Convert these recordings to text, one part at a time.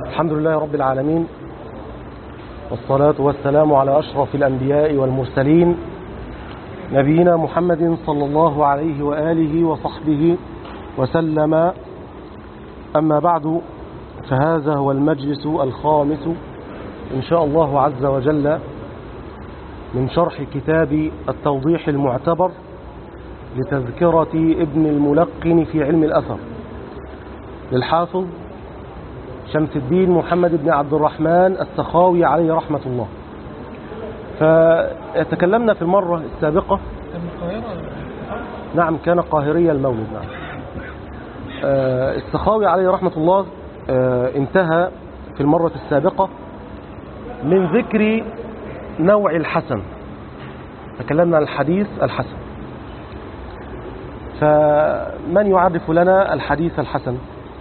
الحمد لله رب العالمين والصلاة والسلام على أشرف الأنبياء والمرسلين نبينا محمد صلى الله عليه وآله وصحبه وسلم أما بعد فهذا هو المجلس الخامس إن شاء الله عز وجل من شرح كتاب التوضيح المعتبر لتذكرة ابن الملقن في علم الأثر للحافظ شمس الدين محمد بن عبد الرحمن السخاوي عليه رحمة الله فتكلمنا في المرة السابقة كان من القاهرة ولا نعم كان قاهري المولد نعم آه، السخاوي عليه رحمة الله آه، انتهى في المرة السابقة من ذكر نوع الحسن تكلمنا عن الحديث الحسن فمن يعرف لنا الحديث الحسن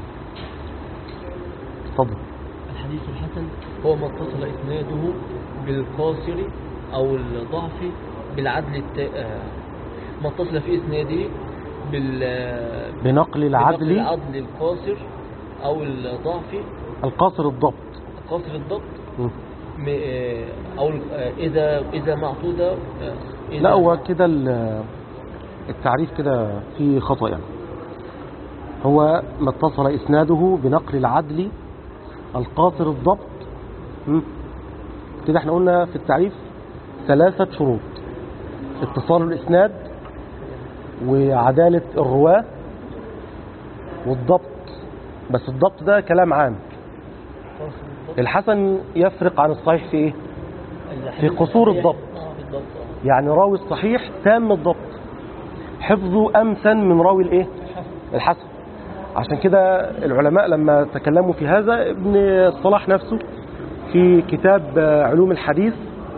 تفضل الحديث الحسن هو ما اتصل إسناده بالقاصر أو الضعف بالعدل الت... آه، ما اتصل في إسناده بال بنقل بنقل العدل العدل القاصر أو الضعف القاصر الضبط قاصر الضبط م. م- آه، أو ال- آه، إذا إذا معتودة آه، إذا لا هو كده ال- التعريف كده فيه خطأ يعني هو ما اتصل إسناده بنقل العدل القاصر الضبط م. كده احنا قلنا في التعريف ثلاثة شروط اتصال الإسناد وعدالة الرواة والضبط بس الضبط ده كلام عام قاصر الضبط الحسن يفرق عن الصحيح في ايه الحديث في قصور الصحيح- الضبط. آه، بالضبط آه. يعني راوي الصحيح تام الضبط حفظه أمثل من راوي الايه الحسن عشان كده العلماء لما تكلموا في هذا ابن الصلاح نفسه في كتاب علوم الحديث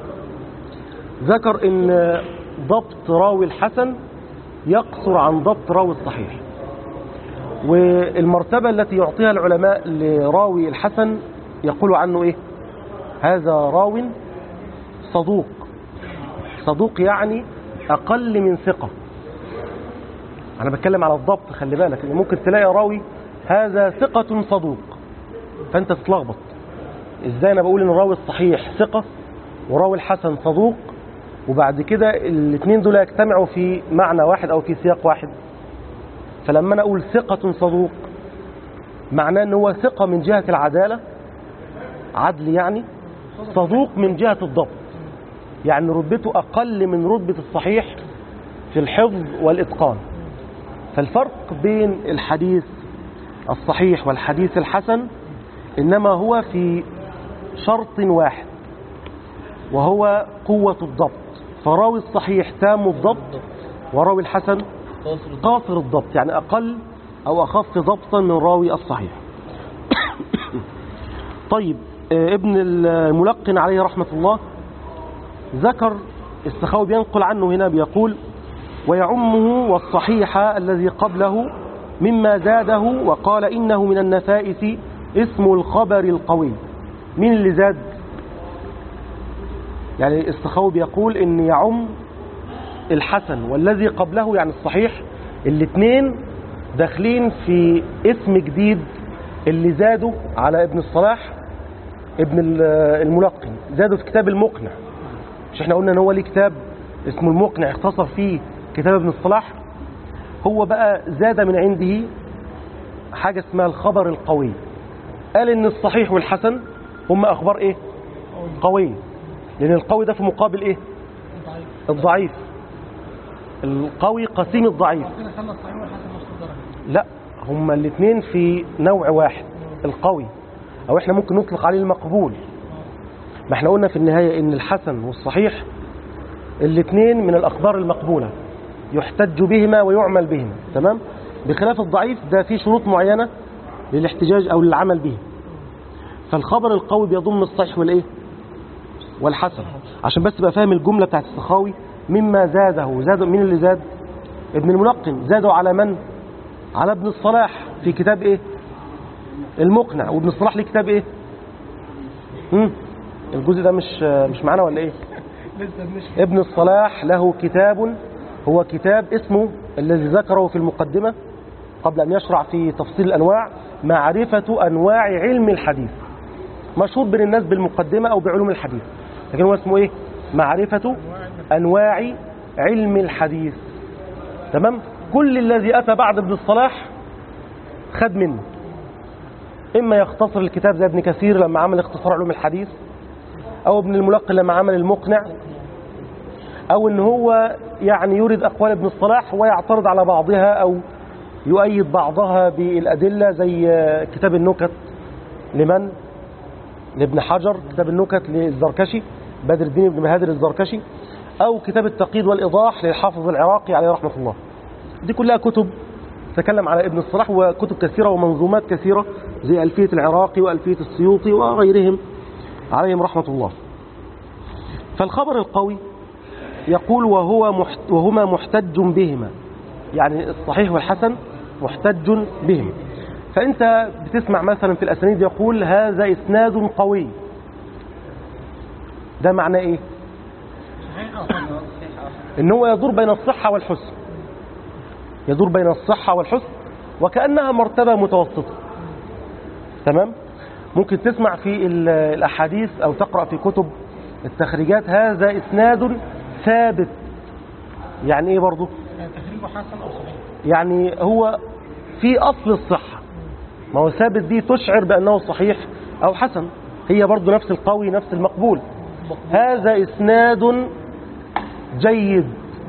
ذكر ان ضبط راوي الحسن يقصر عن ضبط راوي الصحيح والمرتبة التي يعطيها العلماء لراوي الحسن يقول عنه ايه هذا راو صدوق صدوق يعني أقل من ثقة أنا بتكلم على الضبط خلي بالك إن ممكن تلاقي راوي هذا ثقة صدوق فأنت تتلخبط إزاي أنا بقول إن الراوي الصحيح ثقة وراوي الحسن صدوق وبعد كده الاثنين دول يجتمعوا في معنى واحد أو في سياق واحد فلما أنا أقول ثقة صدوق معناه إن هو ثقة من جهة العدالة عدل يعني صدوق من جهة الضبط يعني رتبته أقل من رتبة الصحيح في الحفظ والإتقان فالفرق بين الحديث الصحيح والحديث الحسن إنما هو في شرط واحد وهو قوة الضبط فراوي الصحيح تام الضبط وراوي الحسن قاصر الضبط قاصر الضبط يعني أقل أو أخف ضبطا من راوي الصحيح طيب آه، ابن الملقن عليه رحمة الله ذكر السخاوي بينقل عنه هنا بيقول ويعمه والصحيح الذي قبله مما زاده وقال إنه من النفائس اسم الخبر القوي مين اللي زاد يعني السخاوي بيقول إن يعم الحسن والذي قبله يعني الصحيح الاثنين داخلين في اسم جديد اللي زادوا على ابن الصلاح ابن ال- الملقن زادوا في كتاب المقنع مش احنا قلنا ان هو ليه كتاب اسمه المقنع اختصر فيه كتاب ابن الصلاح هو بقى زاد من عنده حاجة اسمها الخبر القوي قال ان الصحيح والحسن هم اخبار ايه قوية لان القوي ده في مقابل ايه ضعيف الضعيف القوي قسيم الضعيف كده خلى الصحيح والحسن نفس الدرجة لا هما الاثنين في نوع واحد القوي او احنا ممكن نطلق عليه المقبول ما احنا قلنا في النهاية ان الحسن والصحيح الاثنين من الاخبار المقبولة يحتج بهما ويعمل بهما تمام بخلاف الضعيف ده فيه شروط معينة للاحتجاج او للعمل به فالخبر القوي بيضم الصحيح والايه والحسن عشان بس تبقى فاهم الجملة بتاعت السخاوي مما زاده زاد مين اللي زاد ابن الملقن زادوا على من على ابن الصلاح في كتاب ايه المقنع وابن الصلاح ليه كتاب ايه هم؟ الجزء ده مش مش معانا ولا ايه لسه مش ابن الصلاح له كتاب هو كتاب اسمه الذي ذكره في المقدمة قبل أن يشرع في تفصيل الأنواع معرفة أنواع علم الحديث مشهور بين الناس بالمقدمة أو بعلوم الحديث لكن هو اسمه إيه معرفة أنواع علم الحديث تمام كل الذي أتى بعد ابن الصلاح خد منه إما يختصر الكتاب زي ابن كثير لما عمل اختصار علوم الحديث أو ابن الملقن لما عمل المقنع أو إن هو يعني يريد أقوال ابن الصلاح ويعترض على بعضها أو يؤيد بعضها بالأدلة زي كتاب النكت لمن؟ لابن حجر كتاب النكت للزركشي بدر الدين بن مهادر الزركشي أو كتاب التقييد والإيضاح للحافظ العراقي عليه رحمة الله دي كلها كتب تكلم على ابن الصلاح وكتب كثيرة ومنظومات كثيرة زي ألفية العراقي وألفية السيوطي وغيرهم عليهم رحمة الله فالخبر القوي يقول وهو محت وهما محتج بهما يعني الصحيح والحسن محتج بهما فأنت بتسمع مثلا في الأسانيد يقول هذا إسناد قوي ده معناه إيه إن هو يدور بين الصحة والحسن يدور بين الصحة والحسن وكأنها مرتبة متوسطة تمام ممكن تسمع في ال- الأحاديث أو تقرأ في كتب التخريجات هذا إسناد ثابت يعني إيه برضو يعني تخريجه حسن او صحيح يعني هو في أصل الصحة ما هو ثابت دي تشعر بأنه صحيح أو حسن هي برضو نفس القوي نفس المقبول هذا إسناد جيد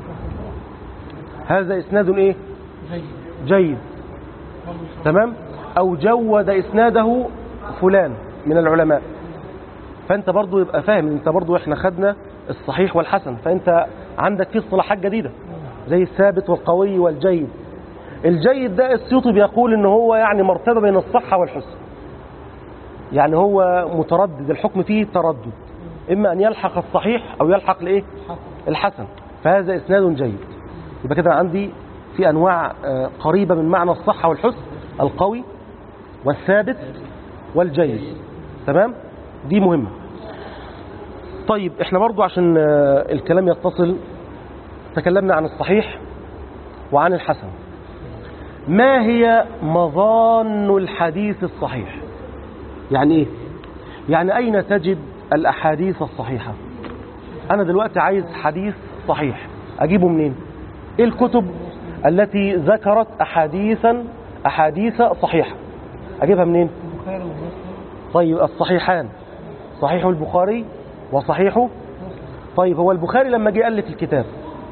هذا إسناد إيه جيد جيد برضه صحيح. تمام أو جود إسناده فلان من العلماء فأنت برضو يبقى فاهم أنت برضو إحنا خدنا الصحيح والحسن فأنت عندك فيه اصطلاحات جديدة زي الثابت والقوي والجيد الجيد ده السيوطي بيقول ان هو يعني مرتبة بين الصحة والحسن يعني هو متردد الحكم فيه تردد اما ان يلحق الصحيح او يلحق الايه حسن الحسن فهذا اسناد جيد يبقى كده عندي في انواع آه، قريبة من معنى الصحة والحسن القوي والثابت والجيد تمام دي مهمة طيب احنا برضو عشان آه، الكلام يتصل تكلمنا عن الصحيح وعن الحسن ما هي مظان الحديث الصحيح يعني ايه يعني اين تجد الاحاديث الصحيحة انا دلوقتي عايز حديث صحيح اجيبه منين ايه الكتب التي ذكرت احاديثا احاديث صحيحة اجيبها منين البخاري ومسلم طيب الصحيحان صحيح البخاري وصحيح طيب هو البخاري لما جه ألف الكتاب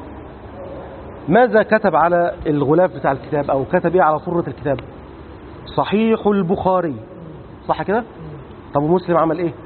ماذا كتب على الغلاف بتاع الكتاب أو كتب إيه على صورة الكتاب صحيح البخاري صح كده طب ومسلم عمل إيه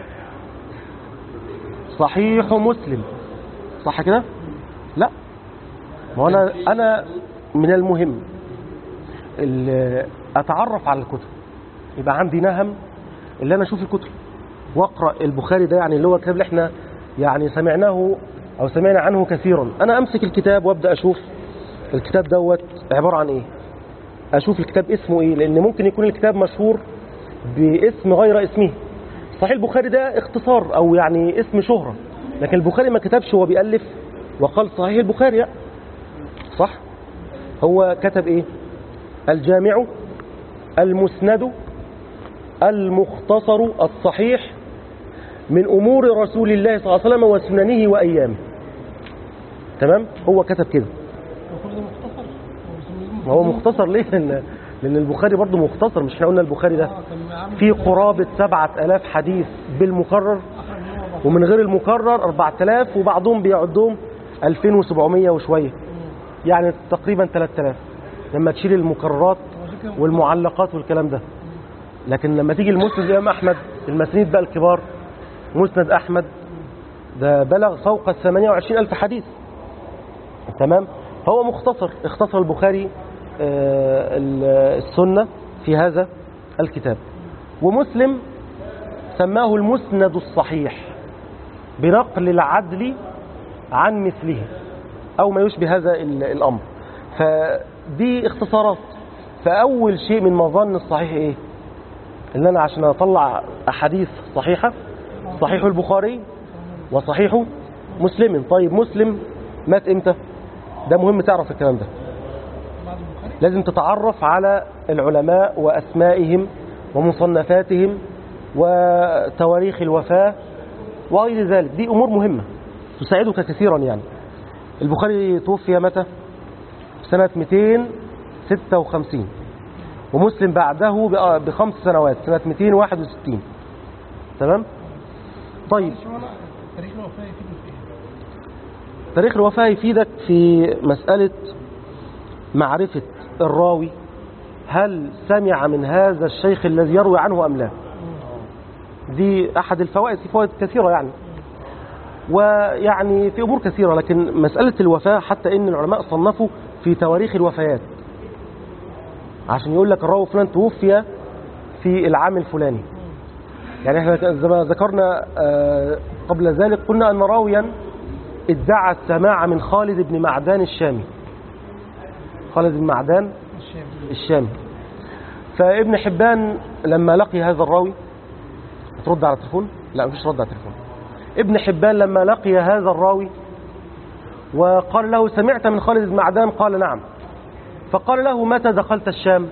صحيح مسلم صح كده لا ما هو أنا أنا من المهم ال- أتعرف على الكتب يبقى عندي نهم اللي أنا أشوف الكتب واقرا البخاري ده يعني اللي هو الكتاب اللي احنا يعني سمعناه او سمعنا عنه كثيرا انا امسك الكتاب وابدا اشوف الكتاب دوت عباره عن ايه اشوف الكتاب اسمه ايه لان ممكن يكون الكتاب مشهور باسم غير اسمه صحيح البخاري ده اختصار او يعني اسم شهرة لكن البخاري ما كتبش هو بيألف وقال صحيح البخاري لا صح هو كتب ايه الجامع المسند المختصر الصحيح من أمور رسول الله صلى الله عليه وسلم وسننه وأيامه تمام هو كتب كده وكل ده مختصر ما هو مختصر ليه لأن, لأن البخاري برضه مختصر مش احنا قلنا البخاري ده آه، كان عامل في قرابة سبعة ألاف حديث بالمكرر أخرج منه أربعة. ومن غير المكرر أربعة ألاف وبعضهم بيعدهم 2700 وشوية يعني تقريبا 3000 لما تشيل المكررات وعشان كده والمعلقات والكلام ده لكن لما تيجي المسند الإمام أحمد المسانيد بقى الكبار مسند أحمد ده بلغ فوق ال 28 ألف حديث تمام هو مختصر اختصر البخاري آه، ال- السنة في هذا الكتاب ومسلم سماه المسند الصحيح بنقل العدل عن مثله أو ما يشبه هذا ال- الأمر فدي اختصارات فأول شيء من مظن الصحيح إيه إن أنا عشان أطلع أحاديث صحيحة صحيح البخاري وصحيح مسلم طيب مسلم مات إمتى ده مهم تعرف الكلام ده بعد البخاري لازم تتعرف على العلماء وأسمائهم ومصنفاتهم وتواريخ الوفاة وغير ذلك دي أمور مهمة تساعدك كثيرا يعني البخاري توفي متى سنة 256 ومسلم بعده بأ- بخمس سنوات سنة 261 تمام طيب معلش هو أنا تاريخ الوفاة يفيدني في ايه؟ تاريخ الوفاة يفيدك في مسألة معرفة الراوي هل سمع من هذا الشيخ الذي يروي عنه أم لا دي أحد الفوائد في فوائد كثيرة يعني ويعني في أمور كثيرة لكن مسألة الوفاة حتى إن العلماء صنفوا في تواريخ الوفيات عشان يقول لك الراوي فلان توفي في العام الفلاني يعني احنا زي ما ذكرنا آه، قبل ذلك قلنا أن راويا ادعى السماع من خالد بن معدان الشامي خالد بن معدان الشام الشامي فابن حبان لما لقي هذا الراوي هترد على التليفون لا مفيش رد على التليفون ابن حبان لما لقي هذا الراوي وقال له سمعت من خالد بن معدان قال نعم فقال له متى دخلت الشام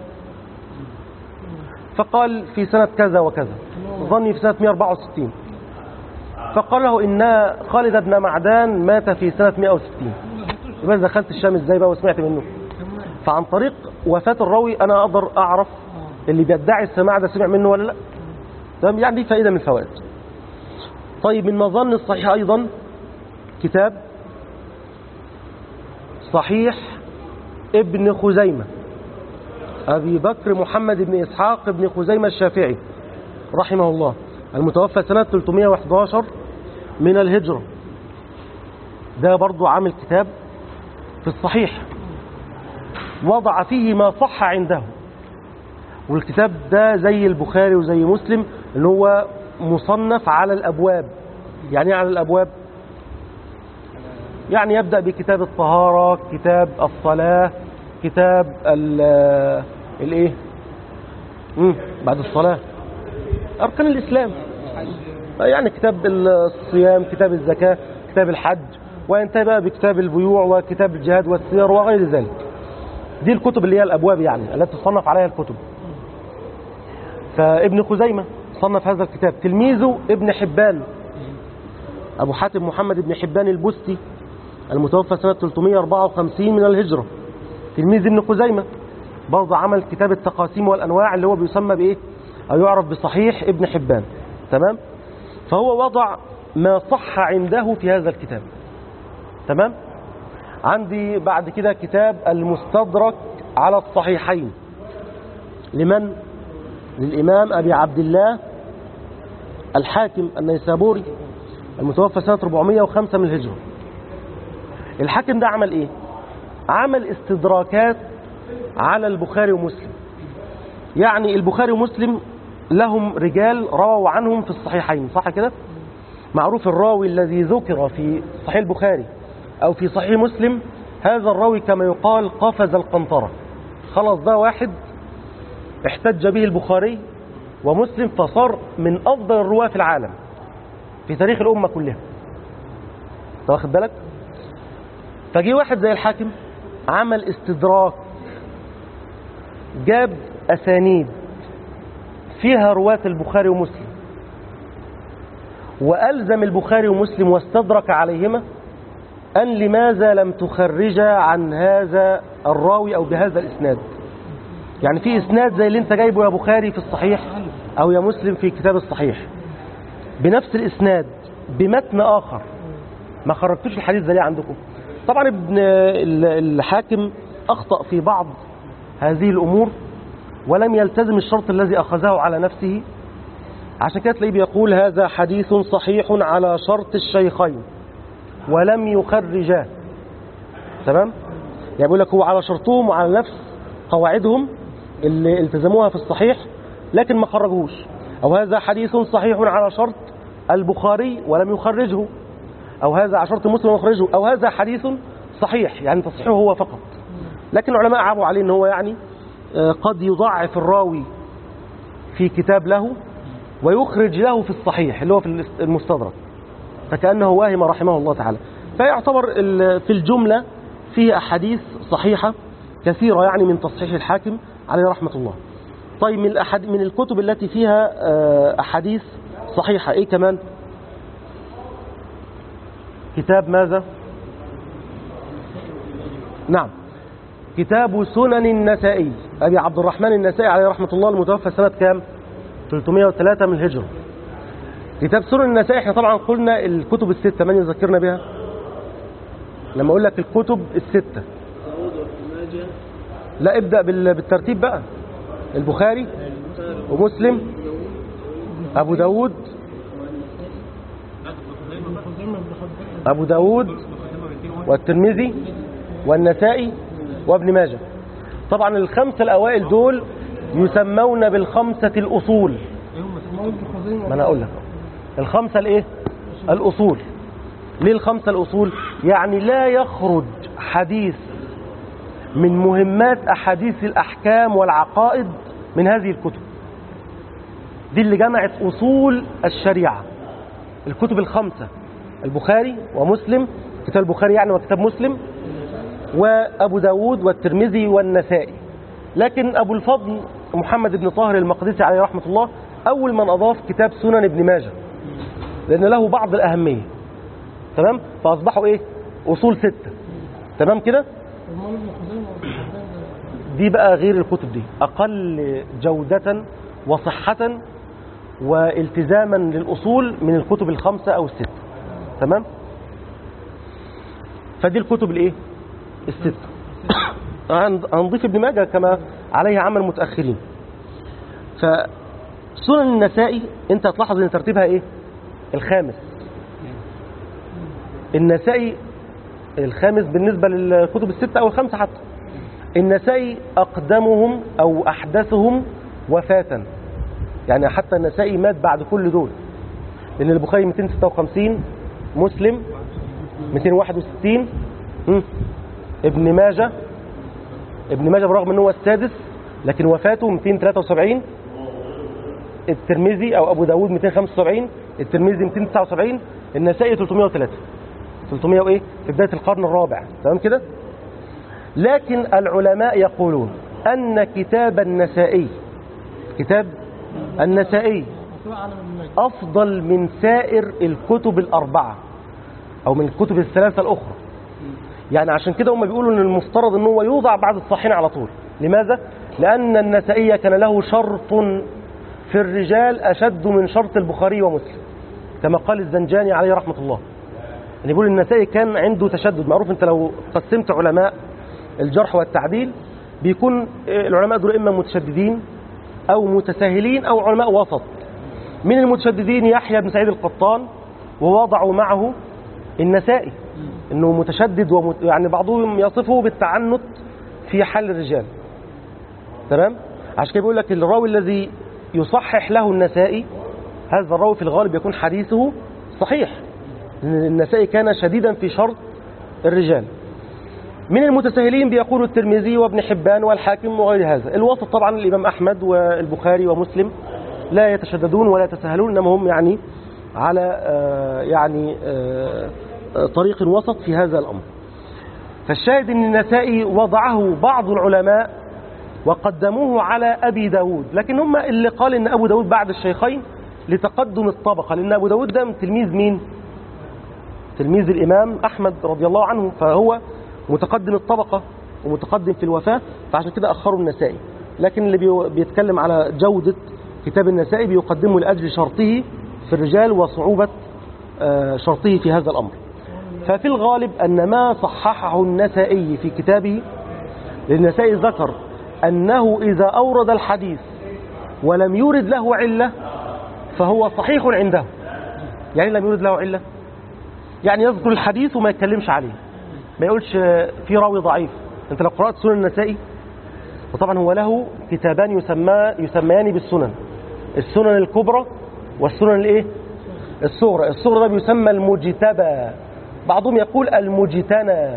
فقال في سنة كذا وكذا ظني في سنة 164 فقال له إن خالد بن معدان مات في سنة 160 يبقى دخلت الشام ازاي بقى وسمعت منه فعن طريق وفاة الراوي أنا أقدر أعرف اللي بيدعي السماع ده سمع منه ولا لا تمام يعني دي فائدة من الفوائد طيب من مظن الصحيح أيضا كتاب صحيح ابن خزيمة أبي بكر محمد بن إسحاق بن خزيمة الشافعي رحمه الله المتوفى سنة 311 من الهجرة ده برضو عامل كتاب في الصحيح وضع فيه ما صح عنده والكتاب ده زي البخاري وزي مسلم اللي هو مصنف على الأبواب يعني إيه على الأبواب يعني يبدأ بكتاب الطهارة كتاب الصلاة كتاب ال الايه مم، بعد الصلاة أركان الإسلام يعني كتاب الصيام كتاب الزكاة كتاب الحج وينتهي بقى بكتاب البيوع وكتاب الجهاد والسير وغير ذلك دي الكتب اللي هي الأبواب يعني التي تصنف عليها الكتب فابن خزيمة صنف هذا الكتاب تلميذه ابن حبان أبو حاتم محمد بن حبان البستي المتوفى سنة 354 من الهجرة تلميذ ابن خزيمة برضه عمل كتاب التقاسيم والأنواع اللي هو بيسمى بإيه أو يعرف بصحيح ابن حبان تمام فهو وضع ما صح عنده في هذا الكتاب تمام عندي بعد كده كتاب المستدرك على الصحيحين لمن للإمام أبي عبد الله الحاكم النيسابوري المتوفى سنة 405 من الهجرة الحاكم ده عمل ايه عمل استدراكات على البخاري ومسلم يعني البخاري ومسلم لهم رجال رووا عنهم في الصحيحين صح كده معروف الراوي الذي ذكر في صحيح البخاري أو في صحيح مسلم هذا الراوي كما يقال قفز القنطرة خلاص ده واحد احتج به البخاري ومسلم فصار من أفضل الرواة في العالم في تاريخ الأمة كلها أنت واخد بالك فجي واحد زي الحاكم عمل استدراك جاب أسانيد فيها رواة البخاري ومسلم وألزم البخاري ومسلم واستدرك عليهما أن لماذا لم تخرجا عن هذا الراوي أو بهذا الإسناد يعني في إسناد زي اللي انت جايبه يا بخاري في الصحيح أو يا مسلم في كتاب الصحيح بنفس الإسناد بمتن آخر ما خرجتوش الحديث ده ليه عندكم طبعا ابن الحاكم أخطأ في بعض هذه الأمور ولم يلتزم الشرط الذي أخذه على نفسه عشان كده تلاقيه بيقول هذا حديث صحيح على شرط الشيخين ولم يخرجاه تمام يعني بيقول لك هو على شرطهم وعلى نفس قواعدهم اللي التزموها في الصحيح لكن ما خرجوش أو هذا حديث صحيح على شرط البخاري ولم يخرجه أو هذا على شرط مسلم يخرجه أو هذا حديث صحيح يعني تصحيحه هو فقط لكن العلماء عابوا عليه ان هو يعني آه، قد يضعف الراوي في كتاب له ويخرج له في الصحيح اللي هو في المستدرك فكأنه واهم رحمه الله تعالى فيعتبر ال- في الجملة فيه أحاديث صحيحة كثيرة يعني من تصحيح الحاكم عليه رحمة الله طيب من الأحد من الكتب التي فيها آه، أحاديث صحيحة إيه كمان كتاب ماذا نعم كتاب سنن النسائي أبي عبد الرحمن النسائي عليه رحمة الله المتوفى سنة كام 303 من الهجرة كتاب سنن النسائي احنا طبعا قلنا الكتب الستة من يذكرنا بها لما اقول لك الكتب الستة لا ابدأ بال- بالترتيب بقى البخاري ومسلم أبو داود خزيمة بن خزيمة أبو داود والترمذي والنسائي وابن ماجه طبعا الخمسة الأوائل دول يسمون بالخمسة الأصول موت بن خزيمة ما أنا أقول لك الخمسة الإيه الأصول ليه الخمسة الأصول يعني لا يخرج حديث من مهمات أحاديث الأحكام والعقائد من هذه الكتب دي اللي جمعت أصول الشريعة الكتب الخمسة البخاري ومسلم كتاب البخاري يعني وكتاب مسلم وأبو داود والترمذي والنسائي لكن أبو الفضل محمد بن طاهر المقدسي عليه رحمة الله أول من أضاف كتاب سنن ابن ماجه لأن له بعض الأهمية تمام فأصبحوا إيه أصول ستة تمام كده المولد بن خزيمة وابن حبان دي بقى غير الكتب دي أقل جودة وصحة والتزاما للأصول من الكتب الخمسة أو الستة تمام فدي الكتب الإيه الستة هن- هنضيف ابن ماجه كما عليه عمل متأخرين فسنن النسائي انت هتلاحظ ان ترتيبها ايه الخامس النسائي الخامس بالنسبة للكتب الستة أو الخمسة حتى النسائي أقدمهم أو أحدثهم وفاة يعني حتى النسائي مات بعد كل دول لأن البخاري 256 مسلم 261 هم، ابن ماجه ابن ماجه برغم أنه هو السادس لكن وفاته 273 الترمذي أو أبو داود 275 الترمذي 279 النسائي 303 300 وايه في بداية القرن الرابع تمام كده لكن العلماء يقولون أن كتاب النسائي كتاب النسائي وسوء على ابن ماجه أفضل من سائر الكتب الأربعة أو من الكتب الثلاثة الأخرى يعني عشان كده هم بيقولوا أن المفترض أنه هو يوضع بعد الصحيحين على طول لماذا؟ لأن النسائي كان له شرط في الرجال أشد من شرط البخاري ومسلم كما قال الزنجاني عليه رحمة الله يعني بيقول النسائي كان عنده تشدد معروف انت لو قسمت علماء الجرح والتعديل بيكون العلماء دول اما متشددين او متساهلين او علماء وسط من المتشددين يحيى بن سعيد القطان ووضعوا معه النسائي انه متشدد ومت... يعني بعضهم يصفه بالتعنت في حل الرجال تمام عشان كده بيقول لك الراوي الذي يصحح له النسائي هذا الراوي في الغالب يكون حديثه صحيح لأن النسائي كان شديدا في شرط الرجال من المتساهلين بيقول الترمذي وابن حبان والحاكم وغير هذا الوسط طبعا الإمام أحمد والبخاري ومسلم لا يتشددون ولا يتساهلون إنما هم يعني على آه، يعني آه، آه، طريق وسط في هذا الأمر فالشاهد أن النسائي وضعه بعض العلماء وقدموه على أبي داود لكن هم اللي قال أن أبو داود بعد الشيخين لتقدم الطبقة لأن أبو داود ده تلميذ مين تلميذ الإمام أحمد رضي الله عنه فهو متقدم الطبقة ومتقدم في الوفاة فعشان كده أخروا النسائي لكن اللي بي- بيتكلم على جودة كتاب النسائي بيقدمه لأجل شرطه في الرجال وصعوبة آه، شرطه في هذا الأمر ففي الغالب أن ما صححه النسائي في كتابه للنسائي ذكر أنه إذا أورد الحديث ولم يورد له علة فهو صحيح عنده يعني لم يورد له علة يعني يذكر الحديث وما يتكلمش عليه ما يقولش في راوي ضعيف انت لو قرأت سنن النسائي وطبعا هو له كتابان يسمى يسميان بالسنن السنن الكبرى والسنن الايه الصغرى الصغرى ده بيسمى المجتبى بعضهم يقول المجتنى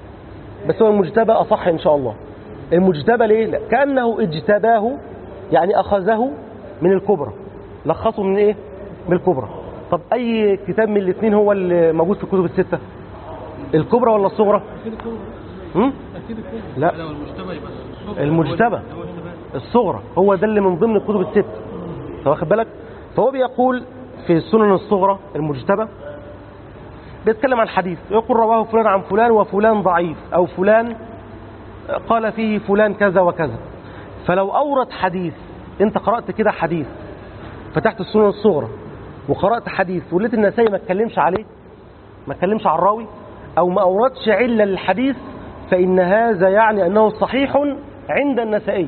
بس هو المجتبى اصح ان شاء الله المجتبى ليه لا. كانه اجتباه يعني اخذه من الكبرى لخصه من ايه من الكبرى طب اي كتاب من الاثنين هو اللي موجود في الكتب السته الكبرى ولا الصغرى اكيد الكبرى هم؟ اكيد الكبرى لا المجتبى يبقى المجتبى الصغرى هو ده اللي من ضمن الكتب الست واخد بالك فهو بيقول في السنن الصغرى المجتبى بيتكلم عن حديث يقول رواه فلان عن فلان وفلان ضعيف أو فلان قال فيه فلان كذا وكذا فلو أورد حديث أنت قرأت كده حديث فتحت السنن الصغرى وقرأت حديث ولقيت النسائي ما اتكلمش عليه ما اتكلمش عن الراوي أو ما أوردش علة للحديث فإن هذا يعني أنه صحيح عند النسائي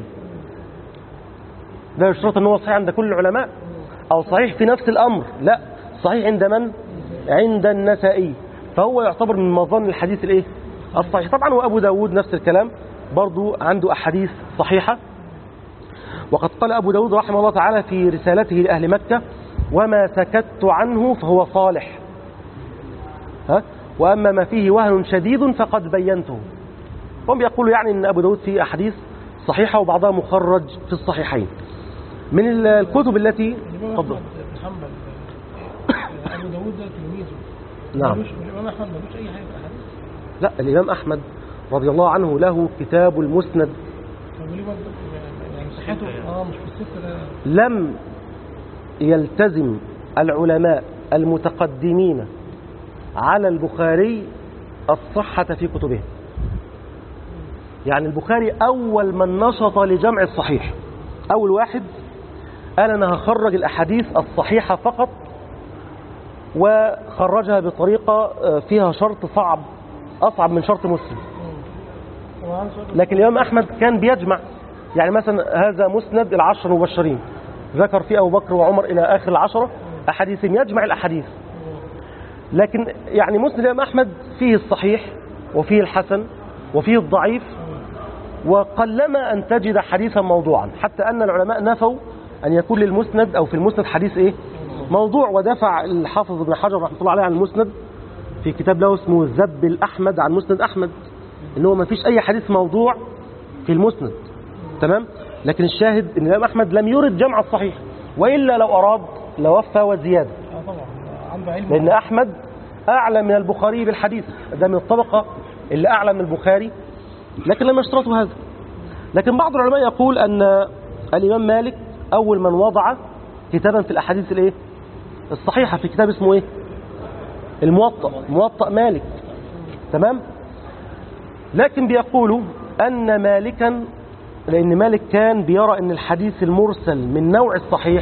ده يشترط أنه صحيح عند كل العلماء أو صحيح في نفس الأمر لا صحيح عند من؟ عند النسائي فهو يعتبر من مظن الحديث الايه الصحيح طبعا وابو داود نفس الكلام برضو عنده احاديث صحيحه وقد قال ابو داود رحمه الله تعالى في رسالته لاهل مكه وما سكت عنه فهو صالح ها واما ما فيه وهن شديد فقد بينته هم يقولوا يعني ان ابو داود فيه احاديث صحيحه وبعضها مخرج في الصحيحين من الكتب التي الإمام تفضل أحمد بن حنبل آه، أبو داود ده تلميذه نعم. ملوش- الإمام أحمد ملوش أي حاجة في الأحاديث لا الامام احمد رضي الله عنه له كتاب المسند طب وليه برضه يعني صحته اه مش في الست ده لم يلتزم العلماء المتقدمين على البخاري الصحة في كتبهم يعني البخاري أول من نشط لجمع الصحيح أول واحد قال أنا هخرج الأحاديث الصحيحة فقط وخرجها بطريقة آه، فيها شرط صعب أصعب من شرط مسلم طبعا سؤال لكن الإمام أحمد كان بيجمع يعني مثلا هذا مسند العشر المبشرين ذكر فيه أبو بكر وعمر إلى آخر العشرة أحاديث يجمع الأحاديث لكن يعني مسند الإمام أحمد فيه الصحيح وفيه الحسن وفيه الضعيف وقلما أن تجد حديثا موضوعا حتى أن العلماء نفوا أن يكون للمسند أو في المسند حديث إيه موضوع ودفع الحافظ ابن حجر رحمه الله عليه عن المسند في كتاب له اسمه الذب الأحمد عن مسند أحمد إن هو ما فيش أي حديث موضوع في المسند تمام لكن الشاهد ان الامام احمد لم يرد جمع الصحيح والا لو اراد لوفى وزياده اه طبعا آه، عنده علم لان احمد اعلى من البخاري بالحديث ده من الطبقه اللي اعلى من البخاري لكن لم يشترطوا هذا لكن بعض العلماء يقول ان الامام مالك اول من وضع كتابا في الاحاديث الايه الصحيحه في كتاب اسمه ايه الموطأ موطأ مالك تمام لكن بيقولوا أن مالكا لأن مالك كان بيرى أن الحديث المرسل من نوع الصحيح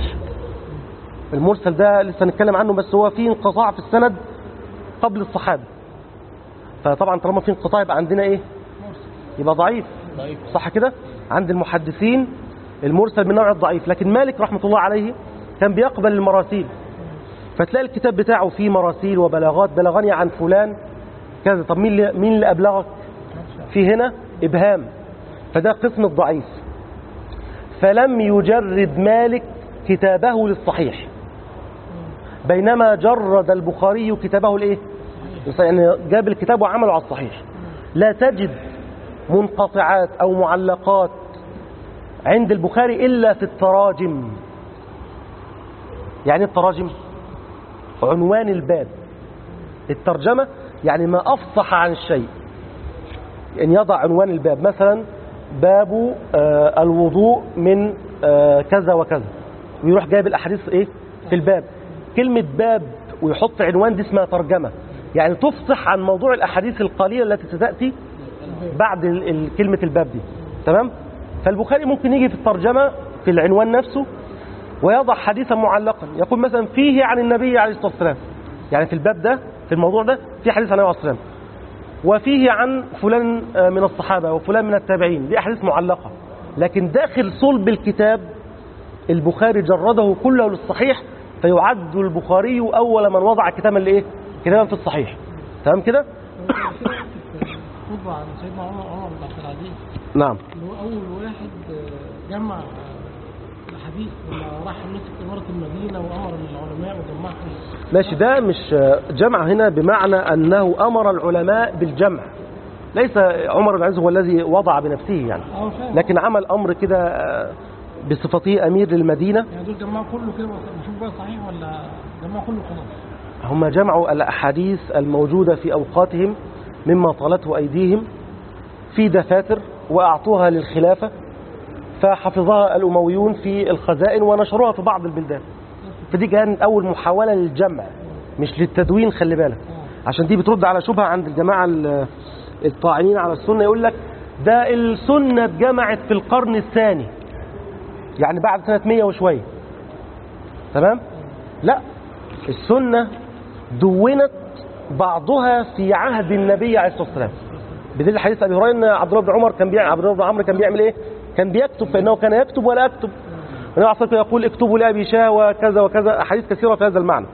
المرسل ده لسه نتكلم عنه بس هو فيه انقطاع في السند قبل الصحابة فطبعا طالما في انقطاع يبقى عندنا ايه يبقى ضعيف ضعيف صح كده عند المحدثين المرسل من نوع الضعيف لكن مالك رحمة الله عليه كان بيقبل المراسيل فتلاقي الكتاب بتاعه فيه مراسيل وبلاغات بلغني عن فلان كذا طب مين اللي, مين اللي أبلغك في هنا إبهام فده قسم الضعيف فلم يجرد مالك كتابه للصحيح بينما جرد البخاري كتابه الايه يعني جاب الكتاب وعمله على الصحيح لا تجد منقطعات او معلقات عند البخاري الا في التراجم يعني إيه التراجم عنوان الباب الترجمة يعني ما أفصح عن الشيء أن يضع عنوان الباب مثلا باب آه، الوضوء من آه، كذا وكذا ويروح جايب الأحاديث إيه في الباب كلمة باب ويحط عنوان دي اسمها ترجمة يعني تفصح عن موضوع الأحاديث القليلة التي ستأتي بعد ال- ال- كلمة الباب دي تمام فالبخاري ممكن يجي في الترجمة في العنوان نفسه ويضع حديثا معلقا يقول مثلا فيه عن النبي عليه الصلاة والسلام يعني في الباب ده في الموضوع ده في حديث عن النبي عليه الصلاة والسلام وفيه عن فلان آه، من الصحابة وفلان من التابعين دي أحاديث معلقة لكن داخل صلب الكتاب البخاري جرده كله للصحيح فيعد البخاري أول من وضع كتابا لإيه؟ كتابا في الصحيح تمام كده؟ خطبة عن سيدنا عمر عمر بن عبد العزيز نعم اللي هو أول واحد آه، جمع آه، الحديث لما راح مسك إمارة المدينة وأمر العلماء وجمعهم ماشي ده مش جمع هنا بمعنى أنه أمر العلماء بالجمع ليس عمر بن عز هو الذي وضع بنفسه يعني اه فاهم لكن عمل أمر كده آه، بصفته أمير للمدينة يعني دول جمعوا كله كده نشوف بقى صحيح ولا جمعوا كله خلاص هم جمعوا الأحاديث الموجودة في أوقاتهم مما طالته أيديهم في دفاتر وأعطوها للخلافة فحفظها الأمويون في الخزائن ونشروها في بعض البلدان فدي كانت أول محاولة للجمع مش للتدوين خلي بالك عشان دي بترد على شبهة عند الجماعة ال- الطاعنين على السنة يقول لك ده السنة اتجمعت في القرن الثاني يعني بعد سنة 100 وشوية تمام لا السنة دونت بعضها في عهد النبي عليه الصلاة والسلام بدليل حديث ابي هريره ان عبد الله بن عمر كان بيعمل عبد الله بن عمرو كان بيعمل ايه؟ كان بيكتب فانه كان يكتب ولا يكتب. النبي عليه الصلاه والسلام يقول اكتبوا لابي شاه وكذا وكذا احاديث كثيره في هذا المعنى.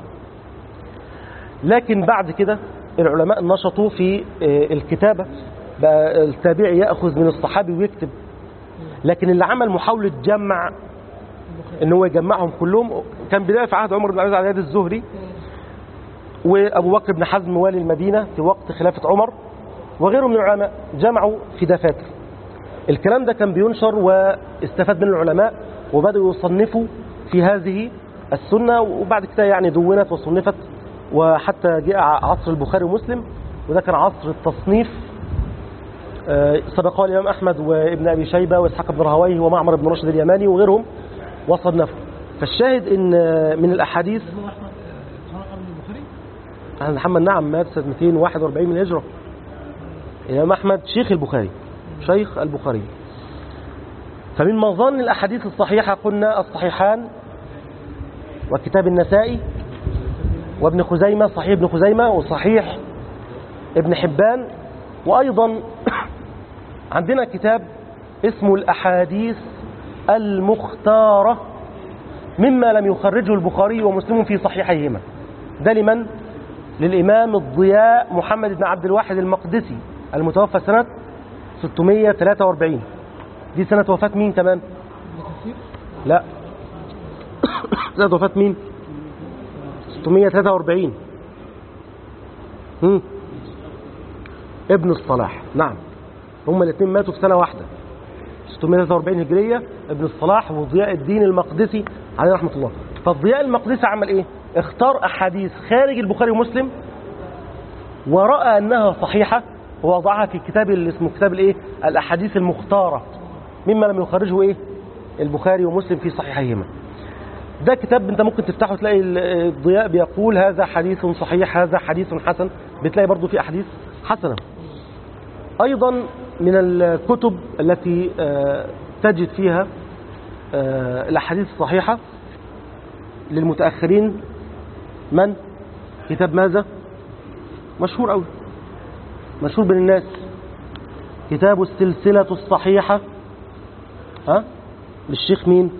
لكن بعد كده العلماء نشطوا في آه، الكتابه بقى التابعي ياخذ من الصحابي ويكتب لكن اللي عمل محاوله جمع ان هو يجمعهم كلهم كان بدايه في عهد عمر بن عبد العزيز على يد الزهري وابو بكر بن حزم والي المدينه في وقت خلافه عمر وغيرهم من العلماء جمعوا في دفاتر الكلام ده كان بينشر واستفاد منه العلماء وبدأوا يصنفوا في هذه السنة وبعد كده يعني دونت وصنفت وحتى جاء عصر البخاري ومسلم وده كان عصر التصنيف آه، سبقه الإمام أحمد وابن أبي شيبة وإسحاق بن راهويه ومعمر بن رشد اليماني وغيرهم وصنفوا فالشاهد إن آه، من الأحاديث الإمام أحمد آه، صار قبل البخاري عن محمد نعم مات سنة 241 من الهجرة الإمام أحمد شيخ البخاري شيخ البخاري فمن مظان الأحاديث الصحيحة قلنا الصحيحان وكتاب النسائي وابن خزيمة صحيح ابن خزيمة وصحيح ابن حبان وأيضا عندنا كتاب اسمه الأحاديث المختارة مما لم يخرجه البخاري ومسلم في صحيحيهما ده لمن؟ للإمام الضياء محمد بن عبد الواحد المقدسي المتوفى سنة 643 دي سنة وفاة مين كمان؟ ابن كثير لا سنة وفاة مين؟ 643 هم. ابن الصلاح نعم هما الاثنين ماتوا في سنة واحدة 643 هجرية ابن الصلاح وضياء الدين المقدسي عليه رحمة الله فالضياء المقدسي عمل ايه اختار احاديث خارج البخاري ومسلم ورأى انها صحيحة ووضعها في كتاب اللي اسمه كتاب الايه الاحاديث المختارة مما لم يخرجه ايه البخاري ومسلم في صحيحيهما ده كتاب انت ممكن تفتحه تلاقي ال- الضياء بيقول هذا حديث صحيح هذا حديث حسن بتلاقي برضو في احاديث حسنه ايضا من الكتب التي آه، تجد فيها آه، الاحاديث الصحيحه للمتاخرين من كتاب ماذا مشهور قوي مشهور بين الناس كتاب السلسله الصحيحه ها للشيخ مين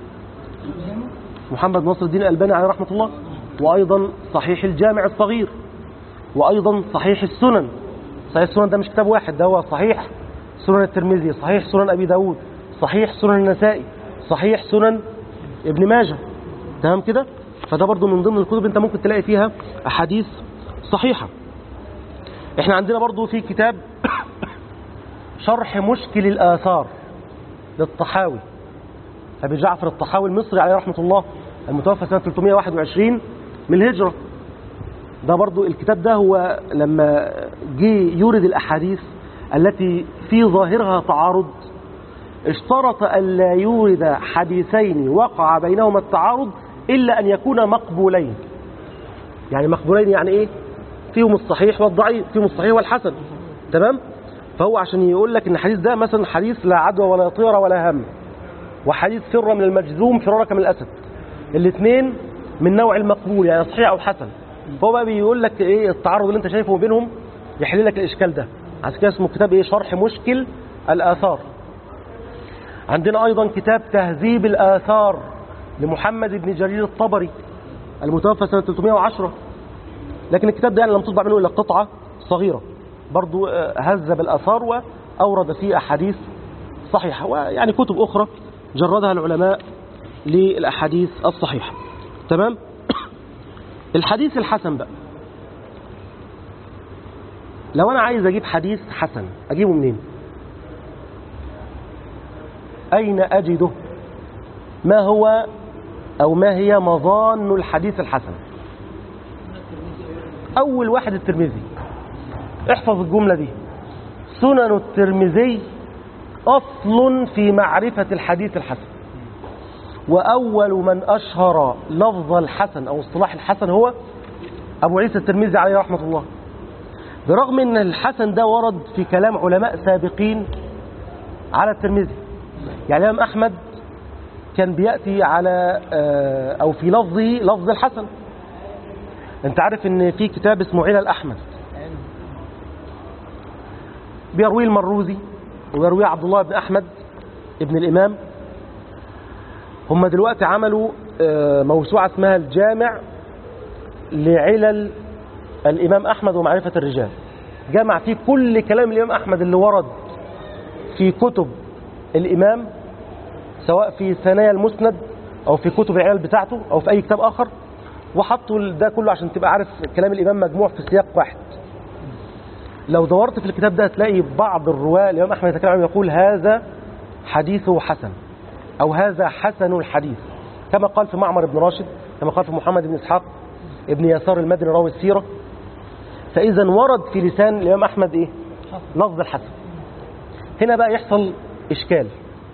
محمد ناصر الدين الألباني عليه رحمة الله وأيضا صحيح الجامع الصغير وأيضا صحيح السنن صحيح السنن ده مش كتاب واحد ده هو صحيح سنن الترمذي صحيح سنن أبي داود صحيح سنن النسائي صحيح سنن ابن ماجه تمام كده فده برضو من ضمن الكتب انت ممكن تلاقي فيها أحاديث صحيحة احنا عندنا برضو في كتاب شرح مشكل الآثار للطحاوي أبي جعفر الطحاوي المصري عليه رحمة الله المتوفى سنة 321 من الهجرة ده برضو الكتاب ده هو لما جه يورد الأحاديث التي في ظاهرها تعارض اشترط ألا يورد حديثين وقع بينهما التعارض إلا أن يكونا مقبولين يعني مقبولين يعني إيه فيهم الصحيح والضعيف فيهم الصحيح والحسن تمام فهو عشان يقول لك ان الحديث ده مثلا حديث لا عدوى ولا طيره ولا هم وحديث فر من المجذوم فرارك من الاسد الاثنين من نوع المقبول يعني صحيح او حسن فهو بقى بيقول لك ايه التعارض اللي انت شايفه بينهم يحل لك الاشكال ده عشان كده اسمه كتاب ايه شرح مشكل الاثار عندنا ايضا كتاب تهذيب الاثار لمحمد بن جرير الطبري المتوفى سنه 310 لكن الكتاب ده يعني لم تطبع منه الا قطعه صغيره برضو آه، هذب الاثار واورد فيه احاديث صحيحه ويعني كتب اخرى جردها العلماء للاحاديث الصحيحه تمام الحديث الحسن بقى لو انا عايز اجيب حديث حسن اجيبه منين اين اجده ما هو او ما هي مظان الحديث الحسن اول واحد الترمذي احفظ الجمله دي سنن الترمذي أصل في معرفة الحديث الحسن وأول من أشهر لفظ الحسن أو اصطلاح الحسن هو أبو عيسى الترمذي عليه رحمة الله برغم أن الحسن ده ورد في كلام علماء سابقين على الترمذي يعني الإمام أحمد كان بيأتي على آه، أو في لفظه لفظ الحسن أنت عارف أن في كتاب اسمه علل أحمد بيرويه المروزي ويرويه عبد الله بن أحمد ابن الإمام هم دلوقتي عملوا آه، موسوعة اسمها الجامع لعلل الإمام أحمد ومعرفة الرجال جمع فيه كل كلام الإمام أحمد اللي ورد في كتب الإمام سواء في ثنايا المسند أو في كتب العلل بتاعته أو في أي كتاب آخر وحطوا ده كله عشان تبقى عارف كلام الإمام مجموع في سياق واحد لو دورت في الكتاب ده هتلاقي بعض الرواة الإمام أحمد يتكلم عنه يقول هذا حديثه حسن أو هذا حسن الحديث كما قال في معمر بن راشد كما قال في محمد بن إسحاق ابن يسار المدني راوي السيرة فإذا ورد في لسان الإمام أحمد إيه؟ لفظ الحسن هنا بقى يحصل إشكال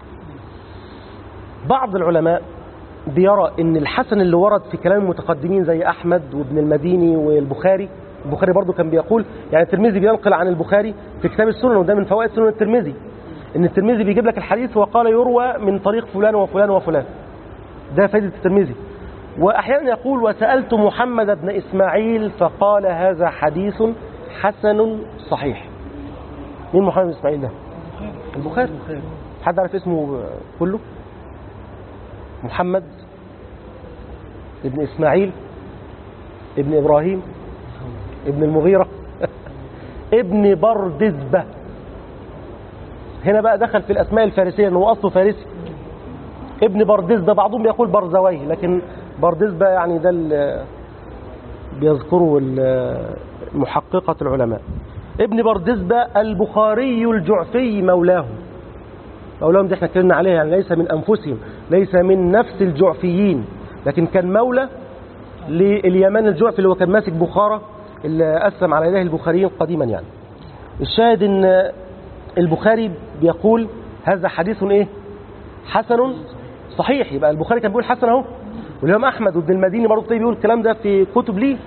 بعض العلماء بيرى ان الحسن اللي ورد في كلام المتقدمين زي احمد وابن المديني والبخاري البخاري برضو كان بيقول يعني الترمذي بينقل عن البخاري في كتاب السنن وده من فوائد سنن الترمذي ان الترمذي بيجيب لك الحديث وقال يروى من طريق فلان وفلان وفلان ده فائده الترمذي واحيانا يقول وسالت محمد بن اسماعيل فقال هذا حديث حسن صحيح مين محمد بن اسماعيل ده البخاري حد عارف اسمه كله محمد ابن إسماعيل ابن إبراهيم ابن المغيرة ابن بردزبة هنا بقى دخل في الأسماء الفارسية أنه أصله فارسي ابن بردزبة بعضهم بيقول برزويه لكن بردزبة يعني ده اللي بيذكره ال- محققة العلماء ابن بردزبة البخاري الجعفي مولاهم مولاهم دي احنا اتكلمنا عليها يعني ليس من انفسهم ليس من نفس الجعفيين لكن كان مولى لليمان الجعفي اللي هو كان ماسك بخارى اللي اسلم على يديه البخاريين قديما يعني الشاهد ان البخاري بيقول هذا حديث ايه حسن صحيح يبقى البخاري كان بيقول حسن اهو والامام احمد وابن المديني برضه تلاقيه بيقول الكلام ده في كتب ليه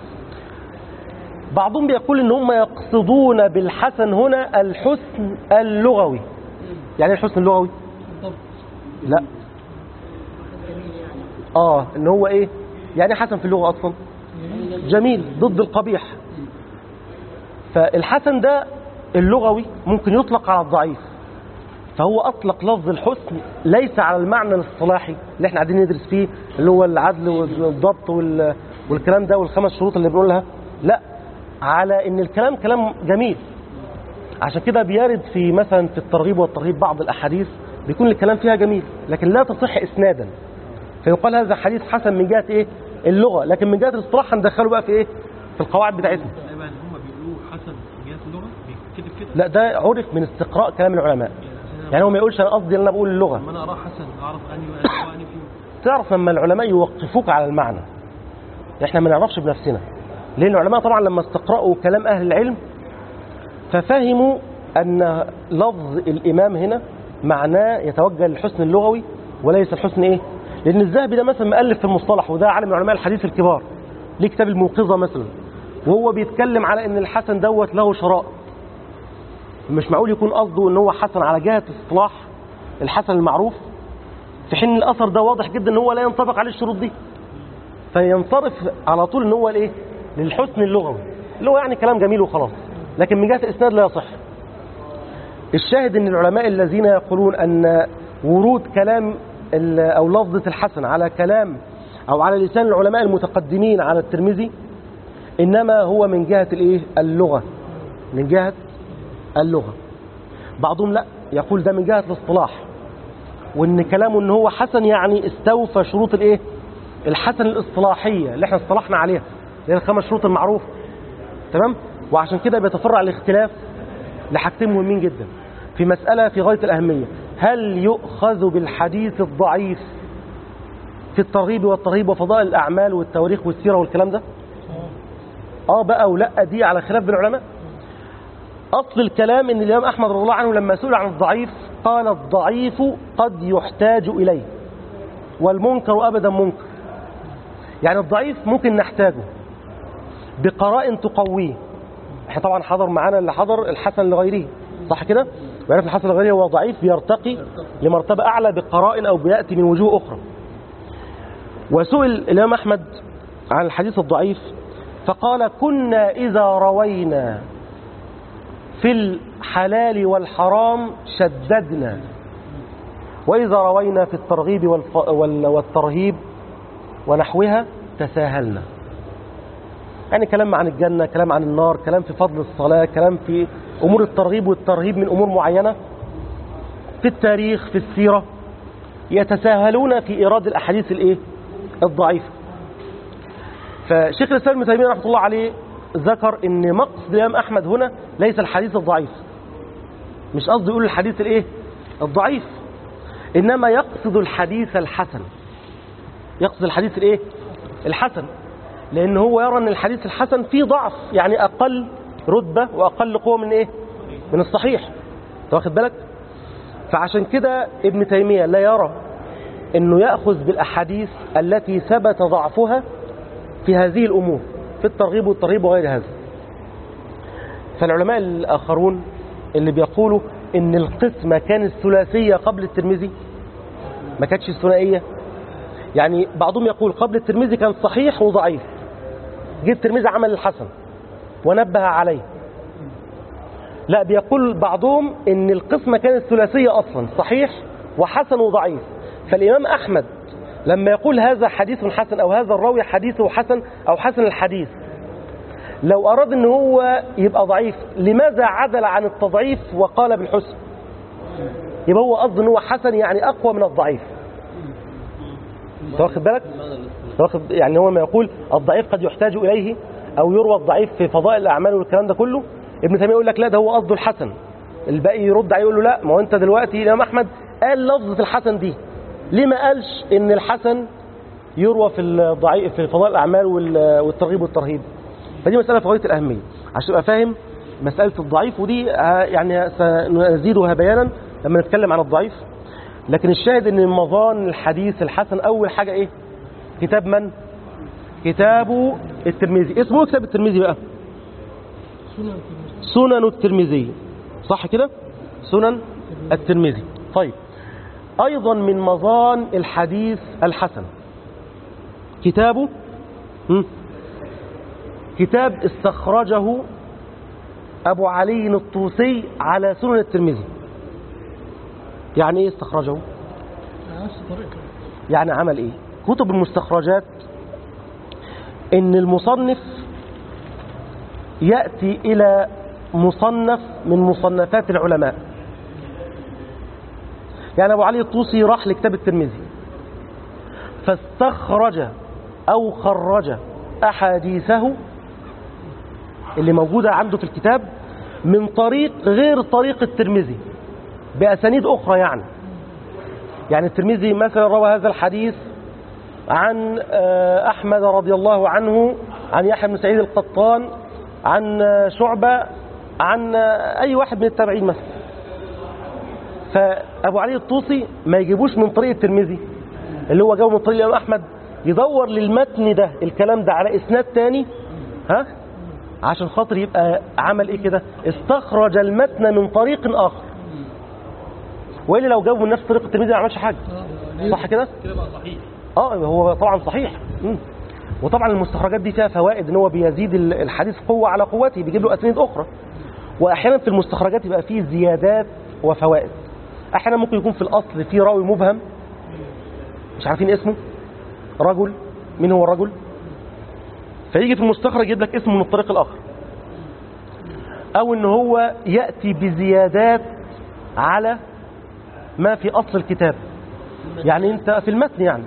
بعضهم بيقول ان هم يقصدون بالحسن هنا الحسن اللغوي يعني ايه الحسن اللغوي لا اه ان هو ايه يعني حسن في اللغه اصلا جميل ضد القبيح فالحسن ده اللغوي ممكن يطلق على الضعيف فهو اطلق لفظ الحسن ليس على المعنى الاصطلاحي اللي احنا قاعدين ندرس فيه اللي هو العدل والضبط وال- والكلام ده والخمس شروط اللي بنقولها لا على ان الكلام كلام جميل عشان كده بيرد في مثلا في الترغيب والترهيب بعض الاحاديث بيكون الكلام فيها جميل لكن لا تصح اسنادا فيقال هذا حديث حسن من جهه ايه اللغه لكن من جهه الاصطلاح هندخله بقى في ايه في القواعد بتاعتنا ايوه يعني هم بيقولوا حسن من جهه اللغه بيكتب كده لا ده عرف من استقراء كلام العلماء يعني هو ما يقولش انا قصدي ان انا بقول اللغه لما انا اقرا حسن اعرف اني واني واني فيهم تعرف لما العلماء يوقفوك على المعنى احنا ما نعرفش بنفسنا لان العلماء طبعا لما استقرأوا كلام اهل العلم ففهموا ان لفظ الامام هنا معناه يتوجه للحسن اللغوي وليس الحسن ايه لان الذهبي ده مثلا مؤلف في المصطلح وده عالم من علماء الحديث الكبار ليه كتاب الموقظه مثلا وهو بيتكلم على ان الحسن دوت له شرائط مش معقول يكون قصده ان هو حسن على جهه اصطلاح الحسن المعروف في حين الاثر ده واضح جدا ان هو لا ينطبق عليه الشروط دي فينصرف على طول ان هو الايه للحسن اللغوي اللي هو يعني كلام جميل وخلاص لكن من جهه الاسناد لا يصح الشاهد ان العلماء الذين يقولون ان ورود كلام ال- او لفظه الحسن على كلام او على لسان العلماء المتقدمين على الترمذي انما هو من جهه الايه اللغه من جهه اللغه بعضهم لا يقول ده من جهه الاصطلاح وان كلامه ان هو حسن يعني استوفى شروط الايه الحسن الاصطلاحيه اللي احنا اصطلحنا عليها اللي هي الخمس شروط المعروفه تمام وعشان كده بيتفرع الاختلاف لحاجتين مهمين جدا في مساله في غايه الاهميه هل يؤخذ بالحديث الضعيف في الترغيب والترهيب وفضائل الاعمال والتواريخ والسيره والكلام ده اه بقى ولا دي على خلاف بين العلماء اصل الكلام ان الامام احمد رضي الله عنه لما سئل عن الضعيف قال الضعيف قد يحتاج إليه والمنكر أبدا منكر يعني الضعيف ممكن نحتاجه بقراء تقويه احنا طبعا حضر معانا اللي حضر الحسن لغيره صح كده وعرف الحسن لغيره هو ضعيف بيرتقي لمرتبة أعلى بقراء أو بيأتي من وجوه أخرى وسئل الإمام أحمد عن الحديث الضعيف فقال كنا إذا روينا في الحلال والحرام شددنا وإذا روينا في الترغيب والف... وال... والترهيب ونحوها تساهلنا يعني كلام عن الجنة كلام عن النار كلام في فضل الصلاة كلام في أمور الترغيب والترهيب من أمور معينة في التاريخ في السيرة يتساهلون في إيراد الأحاديث الإيه؟ الضعيفة فشيخ الإسلام ابن تيمية رحمة الله عليه ذكر ان مقصد الإمام أحمد هنا ليس الحديث الضعيف مش قصده يقول الحديث الإيه؟ الضعيف إنما يقصد الحديث الحسن يقصد الحديث الإيه؟ الحسن لأن هو يرى أن الحديث الحسن فيه ضعف يعني أقل رتبة وأقل قوة من إيه؟ من الصحيح أنت واخد بالك؟ فعشان كده ابن تيمية لا يرى أنه يأخذ بالأحاديث التي ثبت ضعفها في هذه الأمور في الترغيب والترهيب وغير هذا فالعلماء الآخرون اللي بيقولوا ان القسمة كانت ثلاثية قبل الترمذي ما كانتش الثنائية يعني بعضهم يقول قبل الترمذي كان صحيح وضعيف جه الترمذي عمل الحسن ونبه عليه لا بيقول بعضهم ان القسمة كانت ثلاثية اصلا صحيح وحسن وضعيف فالامام احمد لما يقول هذا حديث حسن او هذا الراوي حديثه حسن او حسن الحديث لو اراد ان هو يبقى ضعيف لماذا عدل عن التضعيف وقال بالحسن يبقى هو قصد ان هو حسن يعني اقوى من الضعيف أنت واخد بالك أنت واخد يعني هو ما يقول الضعيف قد يحتاج اليه او يروى الضعيف في فضائل الاعمال والكلام ده كله ابن تيميه يقول لك لا ده هو قصده الحسن الباقي يرد عليه يقول له لا ما هو انت دلوقتي الامام احمد قال لفظه الحسن دي ليه ما قالش ان الحسن يروى في الضعيف في فضائل الاعمال وال- والترغيب والترهيب فدي مساله في غايه الاهميه عشان تبقى فاهم مساله الضعيف ودي آه، يعني سنزيدها بيانا لما نتكلم عن الضعيف لكن الشاهد ان مظان الحديث الحسن اول حاجه ايه كتاب من كتاب الترمذي اسمه إيه كتاب الترمذي بقى سنن الترمذي سنن الترمذي صح كده سنن الترمذي طيب أيضا من مظان الحديث الحسن كتابه هم؟ كتاب استخرجه أبو علي الطوسي على سنن الترمذي يعني إيه استخرجه على نفس طريقته يعني عمل إيه كتب المستخرجات إن المصنف يأتي إلى مصنف من مصنفات العلماء يعني أبو علي الطوسي راح لكتاب الترمذي فاستخرج أو خرج أحاديثه اللي موجودة عنده في الكتاب من طريق غير طريق الترمذي بأسانيد أخرى يعني يعني الترمذي مثلا روى هذا الحديث عن آه، أحمد رضي الله عنه عن يحيى بن سعيد القطان عن آه، شعبة عن آه، أي واحد من التابعين مثلا فأبو علي الطوسي ما يجيبوش من طريق الترمذي اللي هو جابه من طريق الإمام أحمد يدور للمتن ده الكلام ده على إسناد تاني ها عشان خاطر يبقى عمل إيه كده استخرج المتن من طريق آخر وإلا لو جابه من نفس طريق الترمذي ما عملش حاجة صح كده؟ كده بقى صحيح اه هو طبعا صحيح مم. وطبعا المستخرجات دي فيها فوائد ان هو بيزيد ال- الحديث قوه على قوته بيجيب له اسانيد اخرى واحيانا في المستخرجات يبقى فيه زيادات وفوائد احيانا ممكن يكون في الاصل في راوي مبهم مش عارفين اسمه رجل مين هو الرجل فيجي في المستخرج يجيب لك اسمه من الطريق الاخر او ان هو ياتي بزيادات على ما في اصل الكتاب يعني انت في المتن يعني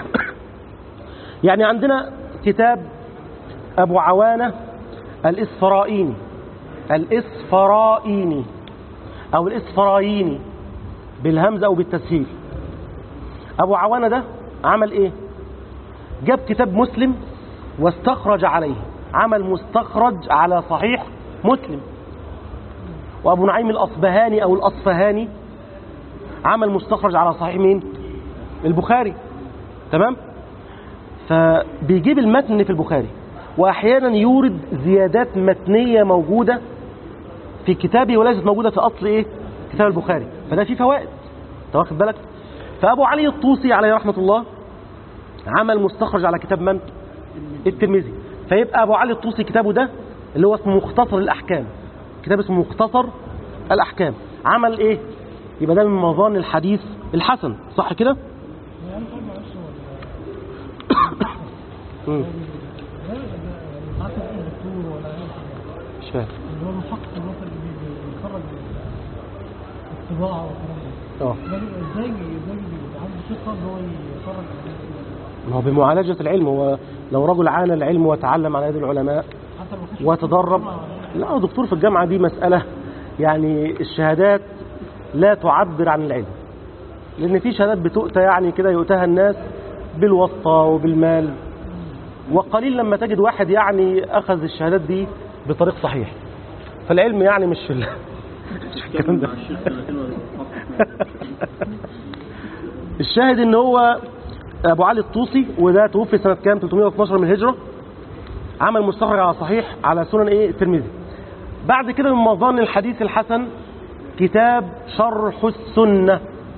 يعني عندنا كتاب ابو عوانة الاسفرائيني الاسفرائيني او الاسفرايني بالهمزة او بالتسهيل ابو عوانة ده عمل ايه جاب كتاب مسلم واستخرج عليه عمل مستخرج على صحيح مسلم وابو نعيم الاصبهاني او الاصفهاني عمل مستخرج على صحيح مين البخاري تمام فبيجيب المتن في البخاري واحيانا يورد زيادات متنيه موجوده في كتابه وليست موجوده في اصل ايه كتاب البخاري فده فيه فوائد انت واخد بالك فابو علي الطوسي عليه رحمه الله عمل مستخرج على كتاب من الترمذي فيبقى ابو علي الطوسي كتابه ده اللي هو اسمه مختصر الاحكام كتاب اسمه مختصر الاحكام عمل ايه يبقى ده من مظان الحديث الحسن صح كده يعني طبعا معلش هو مم. ده ده عارف ايه دكتور ولا اي حاجه مش فاهم اللي هو المحقق مثلا اللي بي- بيخرج الطباعه والكلام ده اه ده بيبقى ازاي ازاي بيبقى عنده ثقه ان هو يخرج ما هو بمعالجه العلم هو لو رجل عانى العلم وتعلم على يد العلماء حتى لو ما كانش وتدرب لا هو دكتور في الجامعة دي مسألة يعني الشهادات لا تعبر عن العلم لأن في شهادات بتؤتى يعني كده يؤتاها الناس بالواسطة وبالمال وقليل لما تجد واحد يعني أخذ الشهادات دي بطريق صحيح فالعلم يعني مش في ال- مش في الكلام ده مع الشيخ سنتين ولا الشاهد ان هو ابو علي الطوسي وده توفي سنه كام 312 من الهجره عمل مستخرج على صحيح على سنن ايه الترمذي بعد كده من مظان الحديث الحسن كتاب شرح السنه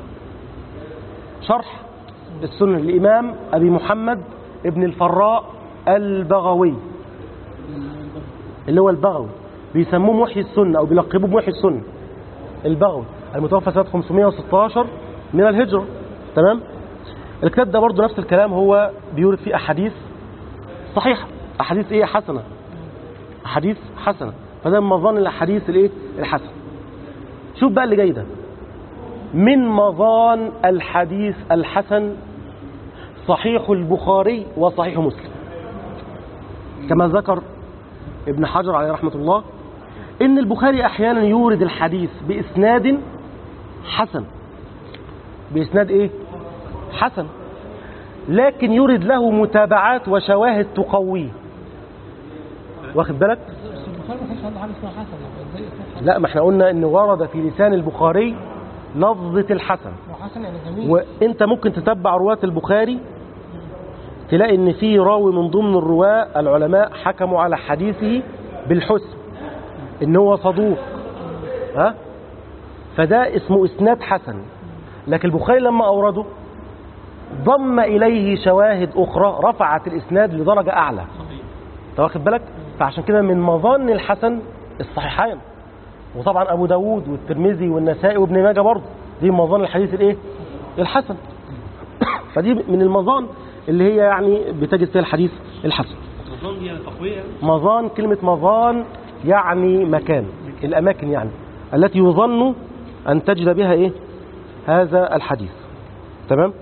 شرح السنه للامام ابي محمد ابن الفراء البغوي اللي هو البغوي بيسموه محيي السنه او بيلقبوه محيي السنه البغوي المتوفى سنة 516 من الهجرة تمام الكتاب ده برضه نفس الكلام هو بيورد فيه أحاديث صحيحة أحاديث إيه حسنة أحاديث حسنة فده من مظان الأحاديث الإيه الحسنة شوف بقى اللي جاي ده من مظان الحديث الحسن صحيح البخاري وصحيح مسلم كما ذكر ابن حجر عليه رحمة الله إن البخاري أحيانا يورد الحديث بإسناد حسن بإسناد إيه؟ حسن لكن يورد له متابعات وشواهد تقويه واخد بالك؟ بس البخاري ما كانش عنده حاجه اسمها حسن يبقى ازاي اسمها حسن لا ما احنا قلنا ان ورد في لسان البخاري لفظة الحسن وحسن يعني جميل وانت ممكن تتبع رواة البخاري تلاقي ان في راوي من ضمن الرواة العلماء حكموا على حديثه بالحسن ان هو صدوق ها فده اسمه اسناد حسن لكن البخاري لما اورده ضم اليه شواهد اخرى رفعت الاسناد لدرجه اعلى انت واخد بالك فعشان كده من مظان الحسن الصحيحين وطبعا ابو داود والترمذي والنسائي وابن ماجه برضه دي من مظان الحديث الايه الحسن فدي من المظان اللي هي يعني بتجد فيها الحديث الحسن النظام دي يعني تقوية مظان كلمة مظان يعني مكان الأماكن يعني التي يظن أن تجد بها إيه هذا الحديث تمام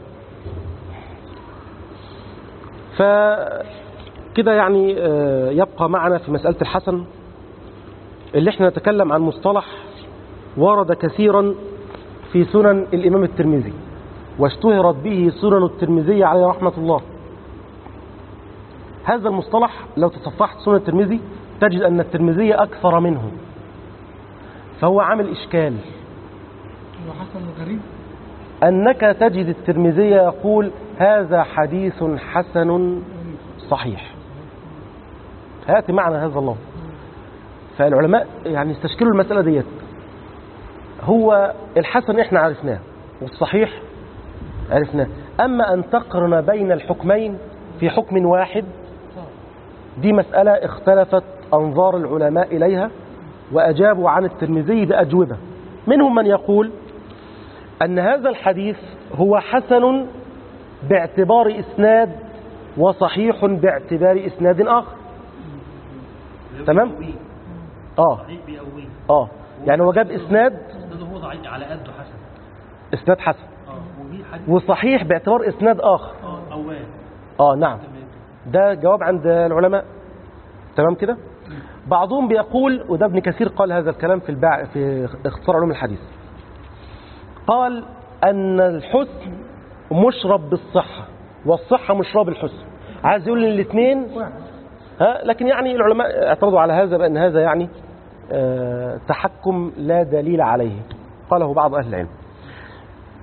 فكده يعني آه، يبقى معنا في مسألة الحسن اللي احنا نتكلم عن مصطلح ورد كثيرا في سنن الإمام الترمذي واشتهرت به سنن الترمذي عليه رحمة الله هذا المصطلح لو تصفحت سنن الترمذي تجد أن الترمذي أكثر منه فهو عامل إشكال وحسن غريب أنك تجد الترمذي يقول هذا حديث حسن صحيح هيأتي معنا هذا الله فالعلماء يعني استشكلوا المسألة ديت هو الحسن احنا عرفناه والصحيح عرفناه أما أن تقرن بين الحكمين في حكم واحد دي مسألة اختلفت أنظار العلماء إليها وأجابوا عن الترمذي بأجوبة منهم من يقول أن هذا الحديث هو حسن باعتبار إسناد وصحيح باعتبار إسناد آخر تمام؟ آه ضعيف بيقويه آه يعني هو جاب إسناد ده هو ضعيف على قده حسن إسناد حسن اه وفي حديث وصحيح باعتبار إسناد آخر اه اوان آه نعم تمام ده جواب عند العلماء تمام كده بعضهم بيقول وده ابن كثير قال هذا الكلام في الباع في اختصار علوم الحديث قال ان الحسن مشرب بالصحه والصحه مشرب الحسن عايز يقول ان الاثنين ها لكن يعني العلماء اعترضوا على هذا بان هذا يعني آه، تحكم لا دليل عليه قاله بعض اهل العلم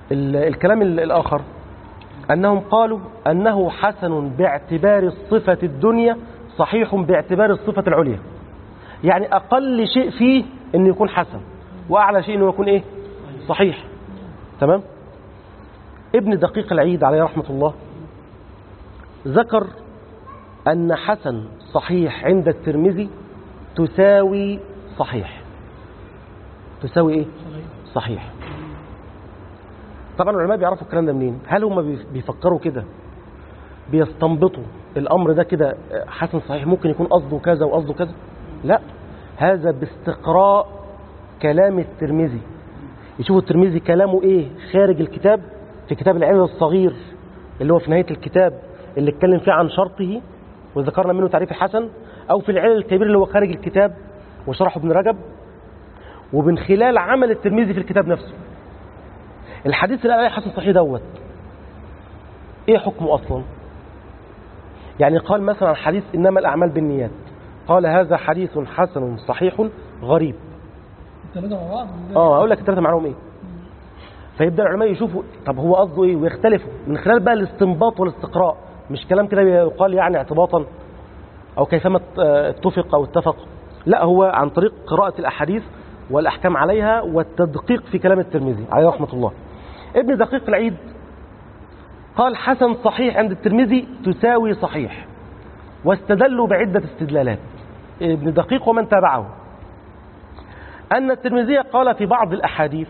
ال- الكلام ال- الآخر أنهم قالوا أنه حسن باعتبار الصفة الدنيا صحيح باعتبار الصفة العليا يعني أقل شيء فيه أنه يكون حسن وأعلى شيء أنه يكون إيه صحيح تمام ابن دقيق العيد عليه رحمة الله ذكر أن حسن صحيح عند الترمذي تساوي صحيح تساوي إيه صحيح طبعا العلماء بيعرفوا الكلام ده منين هل هم بيف- بيفكروا كده بيستنبطوا الامر ده كده حسن صحيح ممكن يكون قصده كذا وقصده كذا لا هذا باستقراء كلام الترمذي يشوفوا الترمذي كلامه ايه خارج الكتاب في كتاب العلم الصغير اللي هو في نهايه الكتاب اللي اتكلم فيه عن شرطه وذكرنا منه تعريف الحسن او في العلم الكبير اللي هو خارج الكتاب وشرحه ابن رجب ومن خلال عمل الترمذي في الكتاب نفسه الحديث اللي قال عليه حسن صحيح دوت ايه حكمه اصلا يعني قال مثلا حديث انما الاعمال بالنيات قال هذا حديث حسن صحيح غريب الثلاثة مع بعض اه اقول لك الثلاثه معناهم ايه فيبدا العلماء يشوفوا طب هو قصده ايه ويختلفوا من خلال بقى الاستنباط والاستقراء مش كلام كده يقال يعني اعتباطا او كيفما اتفق او اتفق لا هو عن طريق قراءه الاحاديث والاحكام عليها والتدقيق في كلام الترمذي عليه رحمه الله ابن دقيق العيد قال حسن صحيح عند الترمذي تساوي صحيح واستدلوا بعده استدلالات ابن دقيق ومن تابعه أن الترمذي قال في بعض الأحاديث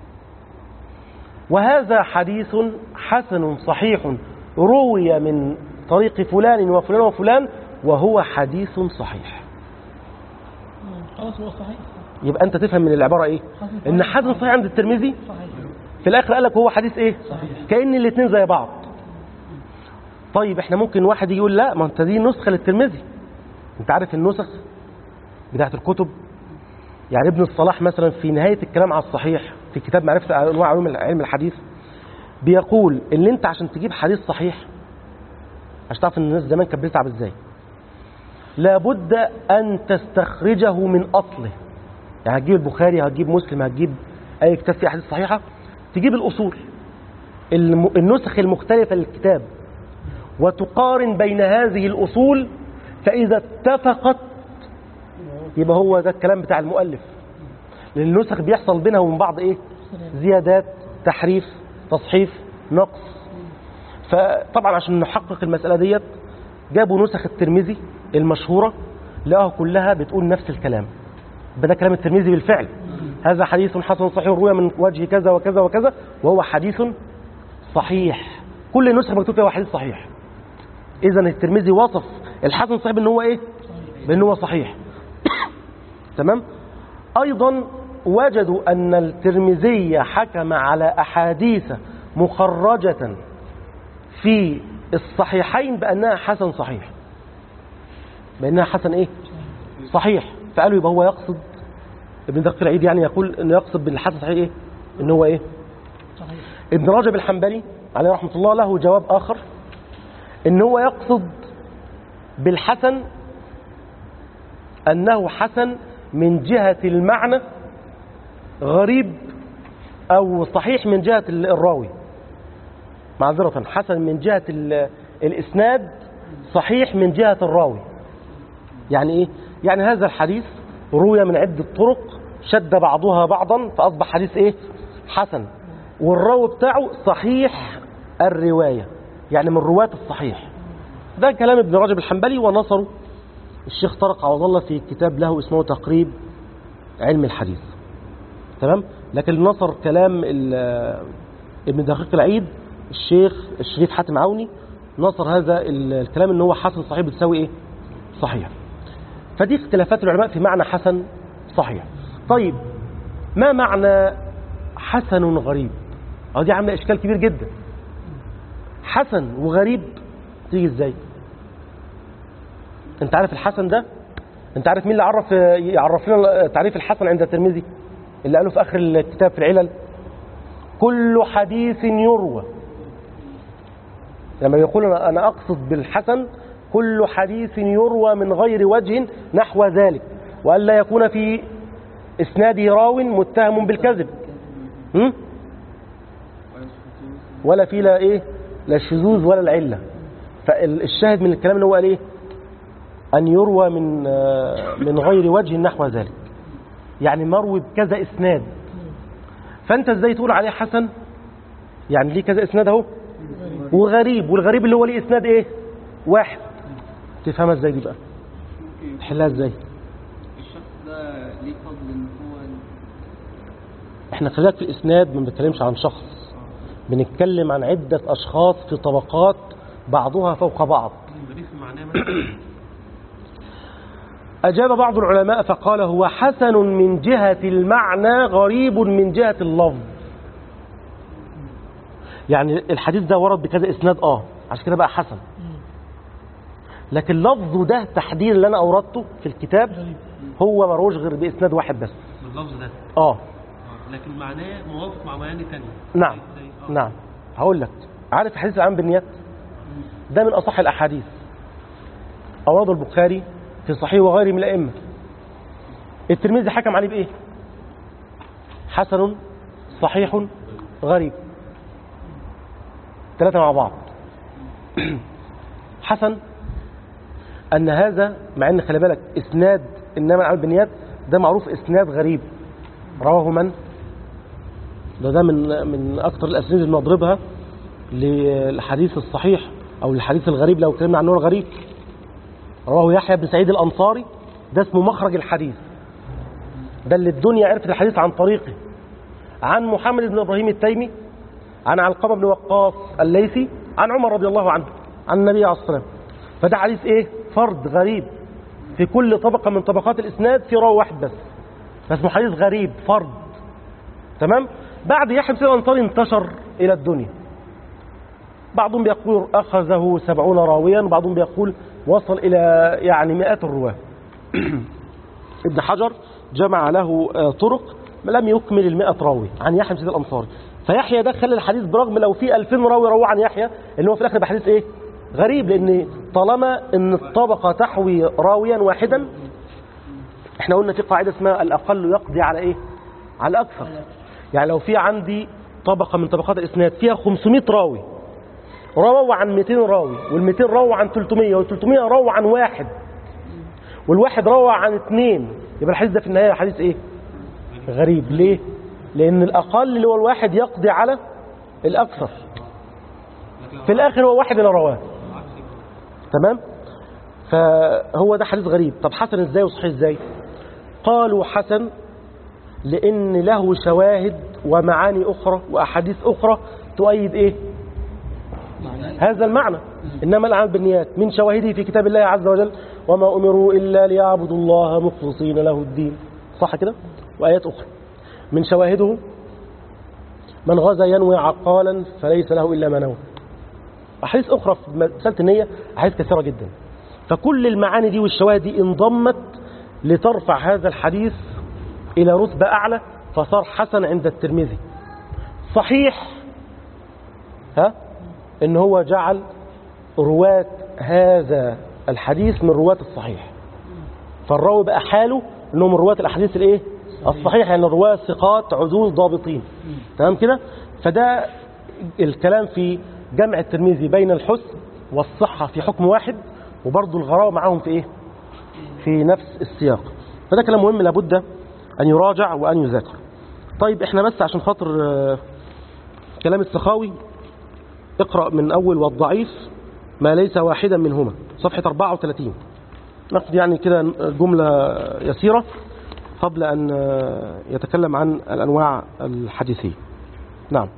وهذا حديث حسن صحيح روي من طريق فلان وفلان وفلان وهو حديث صحيح خلاص هو صحيح يبقى أنت تفهم من العبارة إيه إن حسن صحيح عند الترمذي صحيح في الآخر قال لك هو حديث إيه كأن الاثنين زي بعض طيب إحنا ممكن واحد يقول لا ما أنت دي نسخة للترمذي أنت عارف النسخ بتاعت الكتب يعني ابن الصلاح مثلا في نهاية الكلام على الصحيح في كتاب معرفة أنواع علوم علم الحديث بيقول ان انت عشان تجيب حديث صحيح عشان تعرف ان الناس زمان كانت بتتعب ازاي لابد ان تستخرجه من اصله يعني هتجيب البخاري هتجيب مسلم هتجيب اي كتاب فيه احاديث صحيحه تجيب الاصول الم- النسخ المختلفه للكتاب وتقارن بين هذه الاصول فاذا اتفقت يبقى هو ده الكلام بتاع المؤلف لان النسخ بيحصل بينها وبين بعض ايه زيادات تحريف تصحيف نقص فطبعا عشان نحقق المسألة ديت جابوا نسخ الترمذي المشهورة لقاها كلها بتقول نفس الكلام يبقى ده كلام الترمذي بالفعل هذا حديث حسن صحيح روي من وجه كذا وكذا وكذا وهو حديث صحيح كل نسخة مكتوب فيها هو حديث صحيح إذا الترمذي وصف الحسن صحيح بأن هو إيه؟ بأن هو صحيح تمام أيضا وجدوا أن الترمذي حكم على أحاديث مخرجة في الصحيحين بأنها حسن صحيح بأنها حسن إيه صحيح فقالوا يبقى هو يقصد ابن دقيق العيد يعني يقول أنه يقصد بالحسن صحيح إيه إن هو إيه صحيح ابن رجب الحنبلي عليه رحمة الله له جواب آخر إن هو يقصد بالحسن أنه حسن من جهة المعنى غريب أو صحيح من جهة ال- الراوي معذرة حسن من جهة ال- الإسناد صحيح من جهة الراوي يعني إيه؟ يعني هذا الحديث روي من عدة طرق شد بعضها بعضا فأصبح حديث إيه؟ حسن والراوي بتاعه صحيح الرواية يعني من رواة الصحيح ده كلام ابن رجب الحنبلي ونصره الشيخ طارق عوض الله في كتاب له اسمه تقريب علم الحديث تمام لكن نصر كلام ال- ابن دقيق العيد الشيخ الشريف حاتم عوني نصر هذا ال- الكلام ان هو حسن صحيح بتساوي ايه صحيح فدي اختلافات العلماء في معنى حسن صحيح طيب ما معنى حسن غريب اه دي عامله اشكال كبير جدا حسن وغريب تيجي ازاي انت عارف الحسن ده انت عارف مين اللي عرف يعرف لنا تعريف الحسن عند الترمذي اللي قاله في اخر الكتاب في العلل كل حديث يروى لما يقول انا أنا اقصد بالحسن كل حديث يروى من غير وجه نحو ذلك والا يكون في اسناده راو متهم بالكذب م? ولا في لا ايه لا الشذوذ ولا العله فالشاهد من الكلام اللي هو قال ايه ان يروى من آه، من غير وجه نحو ذلك يعني مروي بكذا اسناد فانت ازاي تقول عليه حسن يعني ليه كذا اسناد اهو وغريب والغريب اللي هو ليه اسناد ايه واحد تفهمها ازاي دي بقى تحلها ازاي الشخص ده ليه فضل ان هو احنا خلينا في الاسناد ما بنتكلمش عن شخص بنتكلم عن عدة اشخاص في طبقات بعضها فوق بعض غريب في معناه مثلا أجاب بعض العلماء فقال هو حسن من جهة المعنى غريب من جهة اللفظ يعني الحديث ده ورد بكذا إسناد آه عشان كده بقى حسن لكن لفظه ده تحديدا اللي أنا أوردته في الكتاب هو مروش غير بإسناد واحد بس باللفظ ده آه آه. لكن معناه موافق مع معاني تانية نعم زي- آه. نعم هقول لك عارف حديث العام بالنيات ده من أصح الأحاديث أورده البخاري في صحيح وغيره من الأئمة الترمذي حكم عليه بإيه حسن صحيح غريب ثلاثة مع بعض حسن أن هذا مع أن خلي بالك إسناد إنما الأعمال بالنيات ده معروف إسناد غريب رواه من ده ده من من أكثر الأسانيد اللي نضربها للحديث الصحيح أو الحديث الغريب لو اتكلمنا عنه الغريب رواه يحيى بن سعيد الأنصاري ده اسمه مخرج الحديث ده اللي الدنيا عرفت الحديث عن طريقه عن محمد بن إبراهيم التيمي عن علقمة بن وقاص الليثي عن عمر رضي الله عنه عن النبي عليه الصلاة والسلام فده حديث ايه فرد غريب في كل طبقة من طبقات الإسناد في راوي واحد بس فاسمه حديث غريب فرد تمام بعد يحيى بن سعيد الأنصاري انتشر إلى الدنيا بعضهم بيقول أخذه سبعون راويا وبعضهم بيقول وصل إلى يعني مئات الرواة ابن حجر جمع له آه، طرق لم يكمل المئة راوي عن يحيى بن سعيد الأنصاري فيحيى ده خلى الحديث برغم لو في 2000 راوي رواه عن يحيى اللي هو في الآخر يبقى حديث إيه غريب لأن طالما إن الطبقة تحوي راويا واحدا احنا قلنا في قاعدة اسمها الأقل يقضي على إيه على الأكثر يعني لو في عندي طبقة من طبقات الإسناد فيها 500 راوي رووا عن 200 راوي وال200 رووا عن 300 وال300 رووا عن واحد والواحد روى عن اثنين يبقى الحديث ده في النهاية حديث ايه غريب ليه لان الاقل اللي هو الواحد يقضي على الاكثر في الاخر هو واحد اللي رواه تمام فهو ده حديث غريب طب حسن ازاي وصحيح ازاي قالوا حسن لان له شواهد ومعاني اخرى واحاديث اخرى تؤيد ايه هذا المعنى إنما الأعمال بالنيات من شواهده في كتاب الله عز وجل وما أمروا إلا ليعبدوا الله مخلصين له الدين صح كده وآيات أخرى من شواهده من غزا ينوي عقالا فليس له إلا ما نوى أحاديث أخرى في مسألة النية أحاديث كثيرة جدا فكل المعاني دي والشواهد دي انضمت لترفع هذا الحديث إلى رتبة أعلى فصار حسن عند الترمذي صحيح ها ان هو جعل رواة هذا الحديث من رواة الصحيح فالراوي بقى حاله انه من رواة الاحاديث الايه الصحيح يعني الرواة ثقات عدول ضابطين تمام كده فده الكلام في جمع الترمذي بين الحسن والصحة في حكم واحد وبرضه الغراوة معاهم في ايه في نفس السياق فده كلام مهم لابد ان يراجع وان يذاكر طيب احنا بس عشان خاطر آه، كلام السخاوي اقرأ من أول والضعيف ما ليس واحدا منهما صفحة 34 ناخد يعني كده جملة يسيرة قبل أن يتكلم عن الأنواع الحديثية نعم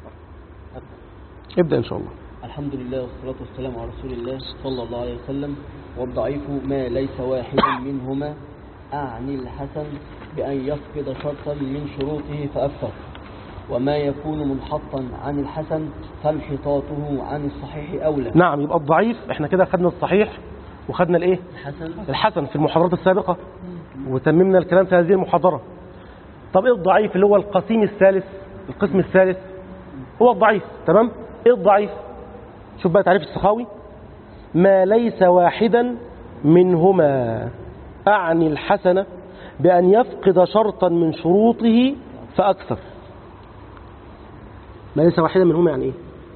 ابدأ إن شاء الله الحمد لله والصلاة والسلام على رسول الله صلى الله عليه وسلم والضعيف ما ليس واحدا منهما أعني الحسن بأن يفقد شرطا من شروطه فأكثر وما يكون منحطا عن الحسن فانحطاطه عن الصحيح أولى نعم يبقى الضعيف احنا كده خدنا الصحيح وخدنا الايه الحسن الحسن في المحاضرات السابقة وتممنا الكلام في هذه المحاضرة طب ايه الضعيف اللي هو القسيم الثالث القسم الثالث هو الضعيف تمام ايه الضعيف شوف بقى تعريف السخاوي ما ليس واحدا منهما أعني الحسنة بأن يفقد شرطا من شروطه فأكثر ما ليس واحدا منهما يعني ايه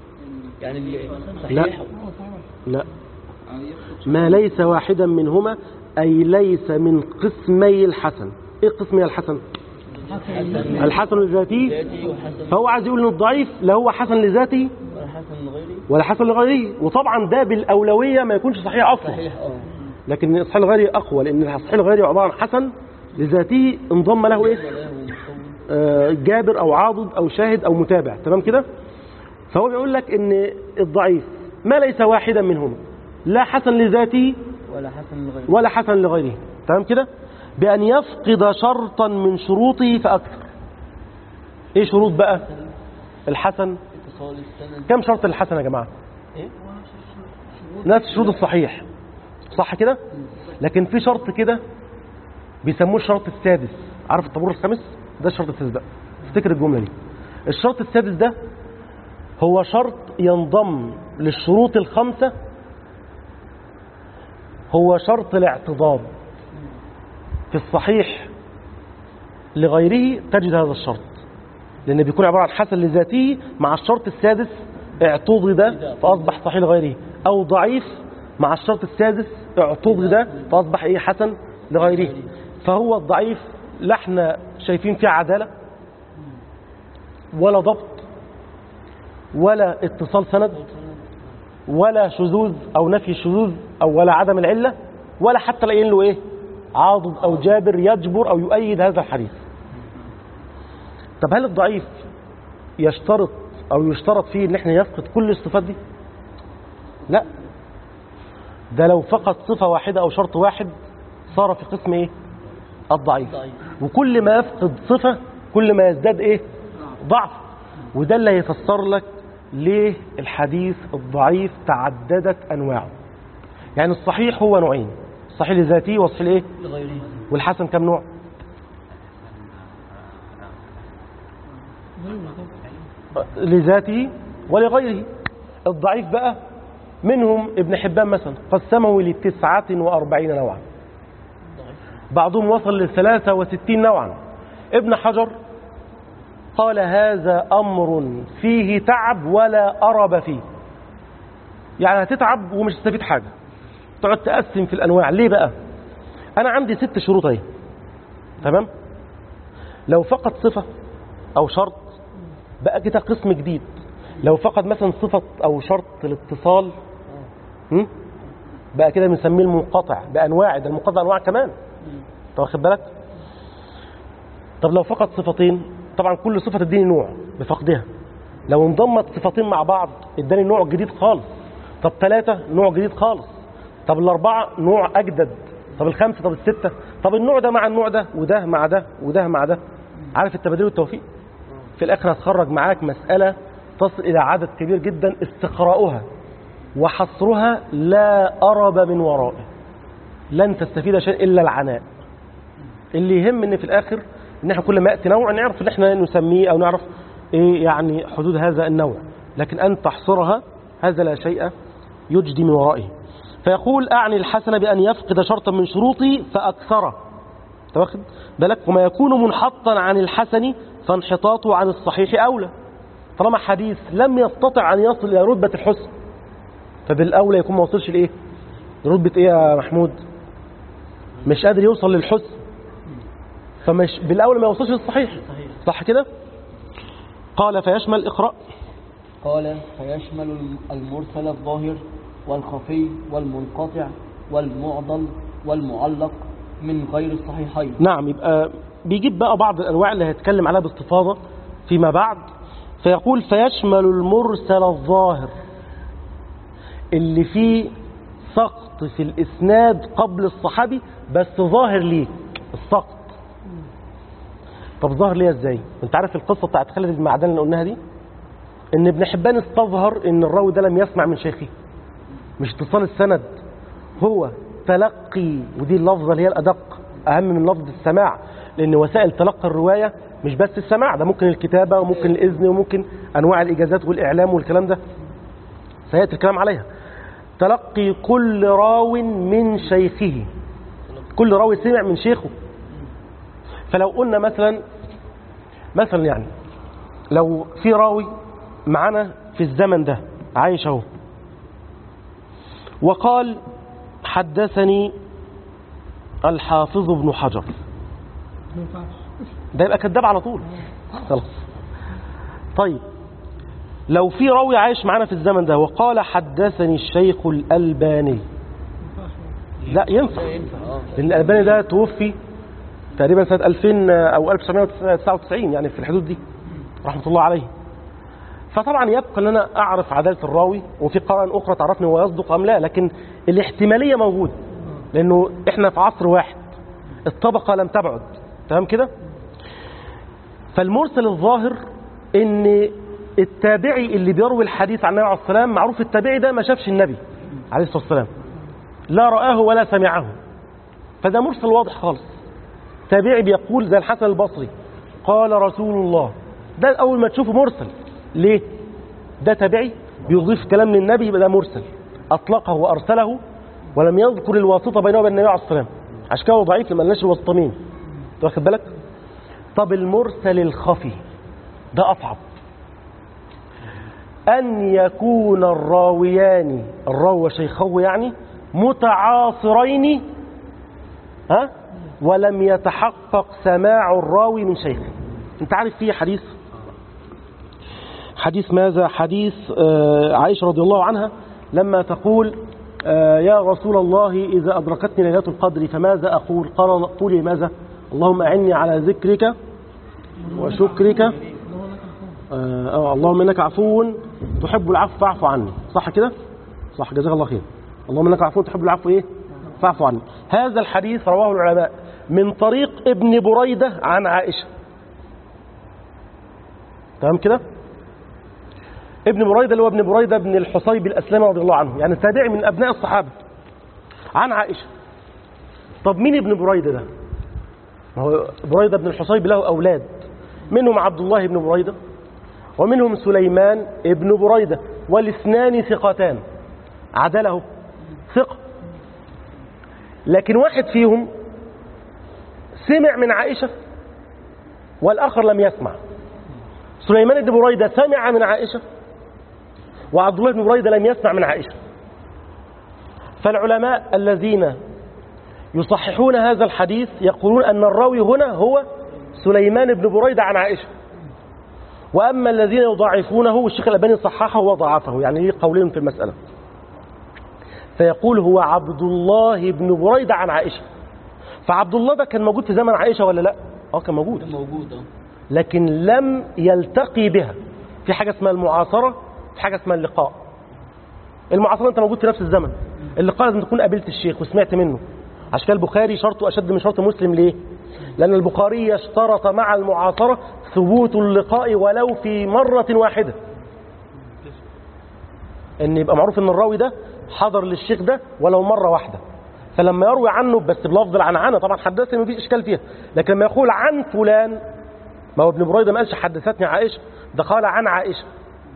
يعني اللي لا. صحيح لا ما ليس واحدا منهما أي ليس من قسمي الحسن إيه قسمي الحسن الحسن الذاتي ذاتي وحسن فهو عايز يقول ان الضعيف لا هو حسن لذاته وحسن غيري ولا حسن لغيره وطبعا ده بالأولوية ما يكونش صحيح أصلا صحيح اه لكن الصحيح الغيري أقوى لأن الصحيح الغيري عبارة عن حسن لذاته انضم له إيه وله مصور آه، جابر أو عاضد أو شاهد أو متابع تمام كده فهو بيقول لك ان الضعيف ما ليس واحدا منهما لا حسن لذاته ولا حسن غيري ولا حسن لغيره تمام كده بأن يفقد شرطا من شروطه فأكثر ايه شروط بقى الحسن اتصال السند كم شرط الحسن يا جماعة ايه نفس شروط الصحيح صح كده لكن في شرط كده بيسموه الشرط السادس عارف الطابور الخامس ده الشرط السادس بقى افتكر الجملة دي الشرط السادس ده هو شرط ينضم للشروط الخمسة هو شرط الاعتضاد في الصحيح لغيره تجد هذا الشرط لأن بيكون عبارة عن حسن لذاته مع الشرط السادس اعتضد فأصبح صحيح لغيره أو ضعيف مع الشرط السادس اعتضد فأصبح إيه حسن لغيره فهو الضعيف لا احنا شايفين فيه عدالة ولا ضبط ولا اتصال سند ولا شذوذ أو نفي الشذوذ أو ولا عدم العلة ولا حتى لاقيين له إيه عاضد أو جابر يجبر أو يؤيد هذا الحديث طب هل الضعيف يشترط أو يشترط فيه إن احنا يفقد كل الصفات دي لا ده لو فقد صفة واحدة أو شرط واحد صار في قسم إيه الضعيف ضعيف وكل ما يفقد صفة كل ما يزداد إيه ضعف وده اللي هيفسر لك ليه الحديث الضعيف تعددت أنواعه يعني الصحيح هو نوعين الصحيح لذاته والصحيح الايه لغيره والحسن كم نوع لذاته ولغيره الضعيف بقى منهم ابن حبان مثلا قسمه لتسعة وأربعين نوعا بعضهم وصل لثلاثة وستين نوعا ابن حجر قال هذا أمر فيه تعب ولا أرب فيه يعني هتتعب ومش تستفيد حاجة تقعد تقسم في الأنواع ليه بقى أنا عندي ست شروط اهي تمام لو فقد صفة أو شرط بقى كده قسم جديد لو فقد مثلا صفة أو شرط الاتصال م? بقى كده بنسميه المنقطع بأنواع ده المنقطع أنواع كمان طب واخد بالك طب لو فقد صفتين طبعا كل صفة تديني نوع بفقدها لو انضمت صفتين مع بعض اداني نوع جديد خالص طب ثلاثة نوع جديد خالص طب الأربعة نوع أجدد طب الخمسة طب الستة طب النوع ده مع النوع ده وده مع ده وده مع ده عارف التبادل والتوفيق في الآخر هتخرج معاك مسألة تصل إلى عدد كبير جدا استقراؤها وحصرها لا أرب من ورائه لن تستفيد شيء إلا العناء اللي يهم ان في الاخر ان احنا كل ما ياتي نوع نعرف ان احنا نسميه او نعرف ايه يعني حدود هذا النوع لكن ان تحصرها هذا لا شيء يجدي من ورائه فيقول اعني الحسن بان يفقد شرطا من شروطي فاكثره أنت واخد بالك وما يكون منحطا عن الحسن فانحطاطه عن الصحيح اولى طالما حديث لم يستطع ان يصل الى رتبه الحسن فبالاولى يكون ما وصلش لايه رتبه ايه يا محمود مش قادر يوصل للحسن فمش بالاول ما يوصلش للصحيح صحيح صح كده قال فيشمل اقرا قال فيشمل المرسل الظاهر والخفي والمنقطع والمعضل والمعلق من غير الصحيحين نعم يبقى بيجيب بقى بعض الانواع اللي هيتكلم عليها باستفاضه فيما بعد فيقول فيشمل المرسل الظاهر اللي فيه سقط في الاسناد قبل الصحابي بس ظاهر ليك السقط طب ظاهر ليه ازاي انت عارف القصه بتاعت خالد بن معدان اللي قلناها دي ان ابن حبان استظهر ان الراوي ده لم يسمع من شيخه مش اتصال السند هو تلقي ودي اللفظه اللي هي الادق اهم من لفظ السماع لان وسائل تلقي الروايه مش بس السماع ده ممكن الكتابه وممكن الاذن وممكن انواع الاجازات والاعلام والكلام ده سياتي الكلام عليها تلقي كل راو من شيخه كل راوي سمع من شيخه فلو قلنا مثلا مثلا يعني لو في راوي معانا في الزمن ده عايش اهو وقال حدثني الحافظ ابن حجر ما ينفعش ده يبقى كذاب على طول خلاص طيب لو في راوي عايش معانا في الزمن ده وقال حدثني الشيخ الألباني ما ينفعش لا ينفع لا ينفع اه لأن الألباني ده توفي تقريبا سنة 2000 أو 1999 يعني في الحدود دي رحمة الله عليه فطبعا يبقى ان انا اعرف عداله الراوي وفي قرائن اخرى تعرفني هو يصدق ام لا لكن الاحتماليه موجوده لانه احنا في عصر واحد الطبقه لم تبعد تمام كده فالمرسل الظاهر ان التابعي اللي بيروي الحديث عن النبي عليه الصلاه والسلام معروف التابعي ده ما شافش النبي عليه الصلاه والسلام لا رآه ولا سمعه فده مرسل واضح خالص تابعي بيقول زي الحسن البصري قال رسول الله ده اول ما تشوفه مرسل ليه ده تابعي بيضيف كلام للنبي يبقى ده مرسل اطلقه وارسله ولم يذكر الواسطه بينه وبين النبي عليه الصلاه والسلام عشان كده هو ضعيف لما قالناش الواسطه مين أنت واخد بالك طب المرسل الخفي ده اصعب ان يكون الراويان الراوي وشيخه يعني متعاصرين ها ولم يتحقق سماع الراوي من شيخه انت عارف في حديث حديث ماذا حديث آه، عائشة رضي الله عنها لما تقول آه، يا رسول الله إذا أدركتني ليلة القدر فماذا أقول قال قولي ماذا اللهم أعني على ذكرك وشكرك آه، آه، اللهم إنك عفو تحب العفو فاعف عني صح كده صح جزاك الله خير اللهم إنك عفو تحب العفو إيه فاعف عني هذا الحديث رواه العلماء من طريق ابن بريدة عن عائشة تمام كده ابن بريدة اللي هو ابن بريدة بن الحصيب الأسلمي رضي الله عنه يعني تابعي من أبناء الصحابة عن عائشة طب مين ابن بريدة ده ما هو بريدة بن الحصيب له أولاد منهم عبد الله بن بريدة ومنهم سليمان ابن بريدة والاثنان ثقتان عدله ثقة لكن واحد فيهم سمع من عائشة والآخر لم يسمع سليمان بن بريدة سمع من عائشة وعبد الله بن بريدة لم يسمع من عائشة فالعلماء الذين يصححون هذا الحديث يقولون أن الراوي هنا هو سليمان بن بريدة عن عائشة وأما الذين يضاعفونه الشيخ الألباني صححه وضعفه يعني ليه قولين في المسألة فيقول هو عبد الله بن بريدة عن عائشة فعبد الله ده كان موجود في زمن عائشة ولا لا؟ اه كان موجود ده موجود اه لكن لم يلتقي بها في حاجة اسمها المعاصرة في حاجة اسمها اللقاء المعاصرة انت موجود في نفس الزمن اللقاء لازم تكون قابلت الشيخ وسمعت منه عشان كده البخاري شرطه أشد من شرط مسلم ليه لأن البخاري اشترط مع المعاصرة ثبوت اللقاء ولو في مرة واحدة ان يبقى معروف ان الراوي ده حضر للشيخ ده ولو مرة واحدة فلما يروي عنه بس بلفظ العنعنة طبعا حدثني مفيش اشكال فيها لكن لما يقول عن فلان ما هو ابن بريدة ما قالش حدثتني عائشة ده قال عن عائشة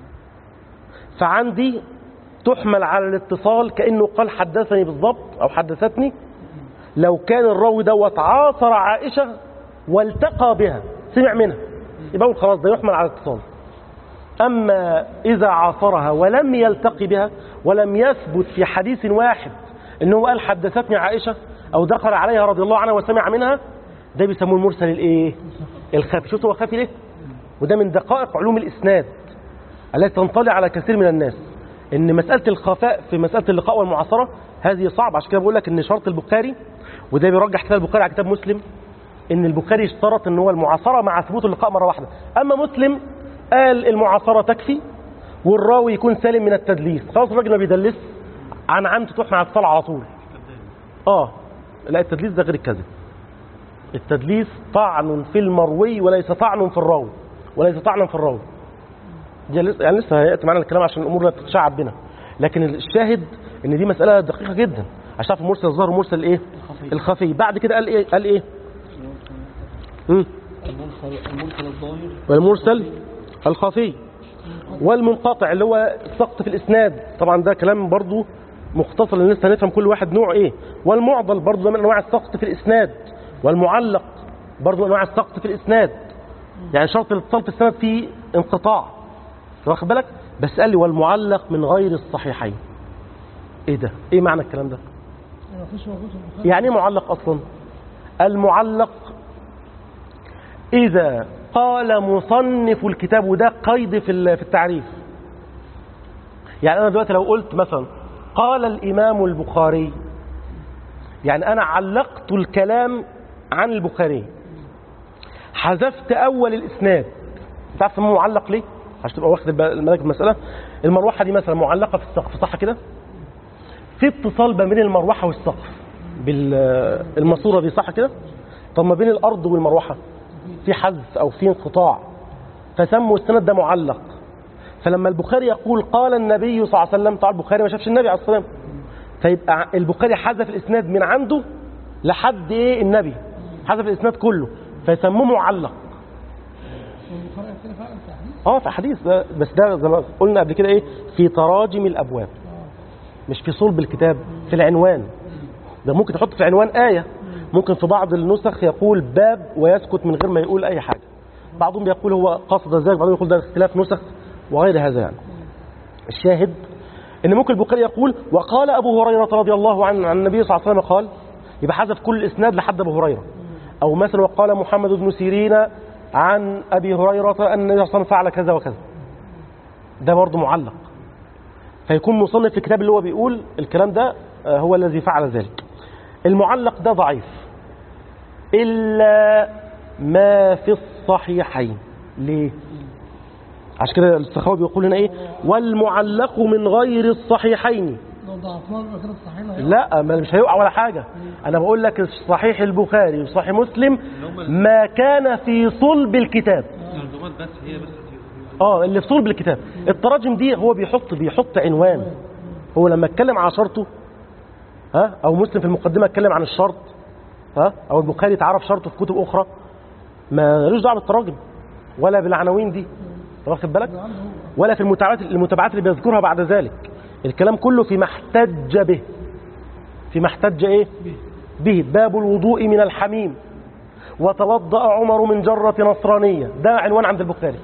فعندي تحمل على الاتصال كأنه قال حدثني بالضبط أو حدثتني لو كان الراوي دوت عاصر عائشة والتقى بها سمع منها يبقى أقول خلاص ده يحمل على الاتصال أما إذا عاصرها ولم يلتقي بها ولم يثبت في حديث واحد إنه قال حدثتني عائشة أو دخل عليها رضي الله عنها وسمع منها ده بيسموه المرسل الإيه؟ الخفي شوف هو خفي ليه؟ وده من دقائق علوم الإسناد التي تنطلي على كثير من الناس ان مسألة الخفاء في مسألة اللقاء والمعاصرة هذه صعبة عشان كده بقول لك ان شرط البخاري وده بيرجح كتاب البخاري على كتاب مسلم ان البخاري اشترط ان هو المعاصرة مع ثبوت اللقاء مرة واحدة اما مسلم قال المعاصرة تكفي والراوي يكون سالم من التدليس خلاص الراجل ما بيدلس عن عمد تروح مع اتصال على طول اه لا التدليس ده غير الكذب التدليس طعن في المروي وليس طعن في الراوي وليس طعنا في الراوي دي لسه يعني لسه هياتي معانا الكلام عشان الامور لا تتشعب بنا لكن الشاهد ان دي مساله دقيقه جدا عشان تعرف المرسل الظاهر والمرسل ايه الخفي بعد كده قال ايه قال ايه مم. المرسل المرسل الظاهر والمرسل الخفي والمنقطع اللي هو السقط في الاسناد طبعا ده كلام برضو مختصر لان لسه هنفهم كل واحد نوع ايه والمعضل برضو ده من انواع السقط في الاسناد والمعلق برضو انواع السقط في الاسناد يعني شرط الاتصال في السند فيه انقطاع واخد بالك بس قال لي والمعلق من غير الصحيحين ايه ده ايه معنى الكلام ده ما فيش موجود في البخاري يعني ايه معلق اصلا المعلق اذا قال مصنف الكتاب وده قيد في ال- في التعريف يعني انا دلوقتي لو قلت مثلا قال الامام البخاري يعني انا علقت الكلام عن البخاري حذفت اول الاسناد تعرف اسمه معلق ليه عشان تبقى واخد الب- الملك المساله المروحه دي مثلا معلقه في السقف صح كده في اتصال ما بين المروحه والسقف بالماسوره دي صح كده طب ما بين الارض والمروحه في حذف او في انقطاع فسموا السند ده معلق فلما البخاري يقول قال النبي صلى الله عليه وسلم طبعا البخاري ما شافش النبي عليه الصلاه والسلام فيبقى البخاري حذف الاسناد من عنده لحد ايه النبي حذف الاسناد كله فيسموه معلق البخاري كده فعلا في حديث اه في حديث ده بس ده زي ما قلنا قبل كده ايه في تراجم الابواب مش في صلب الكتاب في العنوان ده ممكن تحط في عنوان آية ممكن في بعض النسخ يقول باب ويسكت من غير ما يقول أي حاجة بعضهم يقول هو قصد ذلك بعضهم يقول ده اختلاف نسخ وغير هذا يعني الشاهد ان ممكن البخاري يقول وقال ابو هريره رضي الله عنه عن النبي صلى الله عليه وسلم قال يبقى حذف كل الاسناد لحد ابو هريره او مثلا وقال محمد بن سيرين عن ابي هريره ان النبي صلى الله عليه وسلم فعل كذا وكذا ده برضه معلق فيكون مصنف الكتاب اللي هو بيقول الكلام ده آه، هو الذي فعل ذلك المعلق ده ضعيف إلا ما في الصحيحين ليه عشان كده السخاوي بيقول هنا ايه والمعلق من غير الصحيحين لو ضعفناه يبقى كده صحيح لا ما مش هيقع ولا حاجة انا بقول لك صحيح البخاري وصحيح مسلم ما كان في صلب الكتاب المنظومات بس هي بس اه اللي في صلب الكتاب التراجم دي هو بيحط بيحط عنوان هو لما اتكلم على شرطه ها او مسلم في المقدمه اتكلم عن الشرط ها او البخاري تعرف شرطه في كتب اخرى ما لوش دعوه بالتراجم ولا بالعناوين دي واخد بالك ولا في المتابعات المتابعات اللي بيذكرها بعد ذلك الكلام كله في ما احتج به في ما احتج ايه به باب الوضوء من الحميم وتوضأ عمر من جرة نصرانية ده عنوان عند البخاري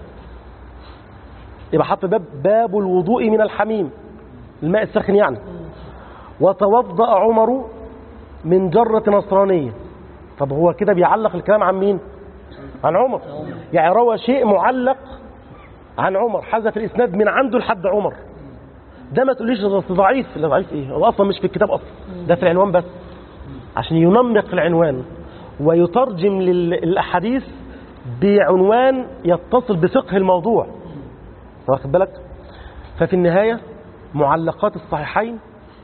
يبقى حط باب باب الوضوء من الحميم الماء الساخن يعني وتوضأ عمر من جرة نصرانية طب هو كده بيعلق الكلام عن مين عن عمر يعني روى شيء معلق عن عمر حذف الاسناد من عنده لحد عمر ده ما تقوليش ده أصل ضعيف لا ضعيف ايه هو اصلا مش في الكتاب اصلا ده في العنوان بس عشان ينمق العنوان ويترجم للاحاديث بعنوان يتصل بفقه الموضوع واخد بالك ففي النهاية معلقات الصحيحين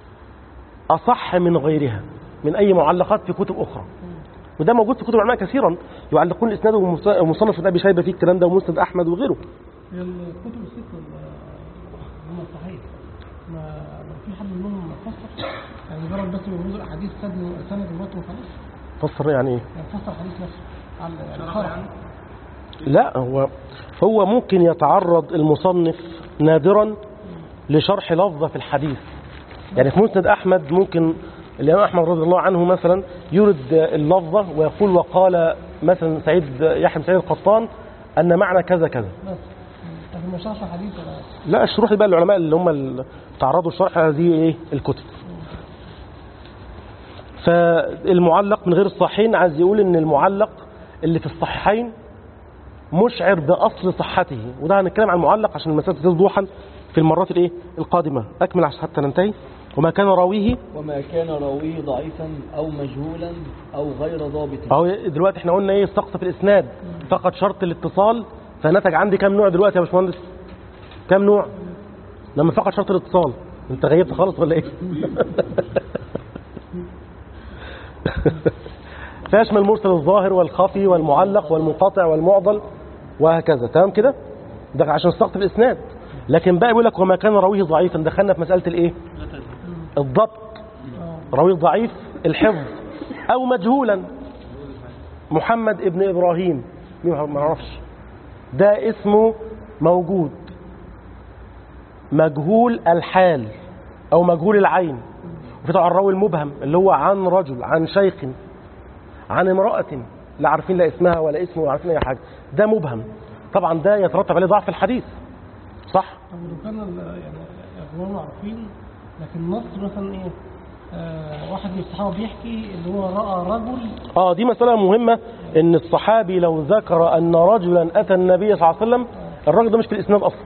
أصح من غيرها من أي معلقات في كتب أخرى وده موجود في كتب العلماء كثيرا يعلقون الإسناد ومصنف ابن أبي شيبة فيه الكلام ده ومسند أحمد وغيره هي الكتب الست ال- هم الصحيح ما ما في حد منهم فسر يعني مجرد بس بيقولوا الاحاديث سند سند المتن وخلاص فسر يعني إيه يعني فسر الحديث نفسه على يعني شرح لا هو هو ممكن يتعرض المصنف نادرا لشرح لفظة في الحديث يعني في مسند أحمد ممكن الإمام أحمد رضي الله عنه مثلا يورد اللفظة ويقول وقال مثلا سعيد يحيى بن سعيد القطان أن معنى كذا كذا بس لكن ما شرح الحديث ولا لا الشروح دي بقى العلماء اللي هم اللي تعرضوا لشرح هذه ايه الكتب فالمعلق من غير الصحيحين عايز يقول ان المعلق اللي في الصحيحين مشعر باصل صحته وده هنتكلم عن المعلق عشان المسألة تزيد وضوحا في المرات الايه القادمه اكمل عشان حتى ننتهي وما كان راويه وما كان راويه ضعيفا أو مجهولا أو غير ضابط اهو دلوقتي احنا قلنا ايه سقط في الاسناد فقط شرط الاتصال فنتج عندي كام نوع دلوقتي يا باشمهندس كام نوع لما فقط شرط الاتصال انت غيبت خالص ولا ايه فيشمل المرسل الظاهر والخفي والمعلق والمنقطع والمعضل وهكذا تمام كده ده عشان سقط في الاسناد لكن بقى بيقول لك وما كان راويه ضعيفا دخلنا في مساله الايه الضبط راوي ضعيف الحفظ او مجهولا محمد ابن ابراهيم مين ما نعرفش ده اسمه موجود مجهول الحال او مجهول العين وفي طبعا الراوي المبهم اللي هو عن رجل عن شيخ عن امرأة لا عارفين لا اسمها ولا اسمه ولا عارفين اي حاجة ده مبهم طبعا ده يترتب عليه ضعف الحديث صح طب لو كان ال- يعني اخبار معروفين لكن النص مثلا ايه آه واحد من الصحابه بيحكي اللي هو راى رجل اه دي مسألة مهمة ان الصحابي لو ذكر ان رجلا اتى النبي صلى الله عليه وسلم الراجل ده مش في الاسناد اصلا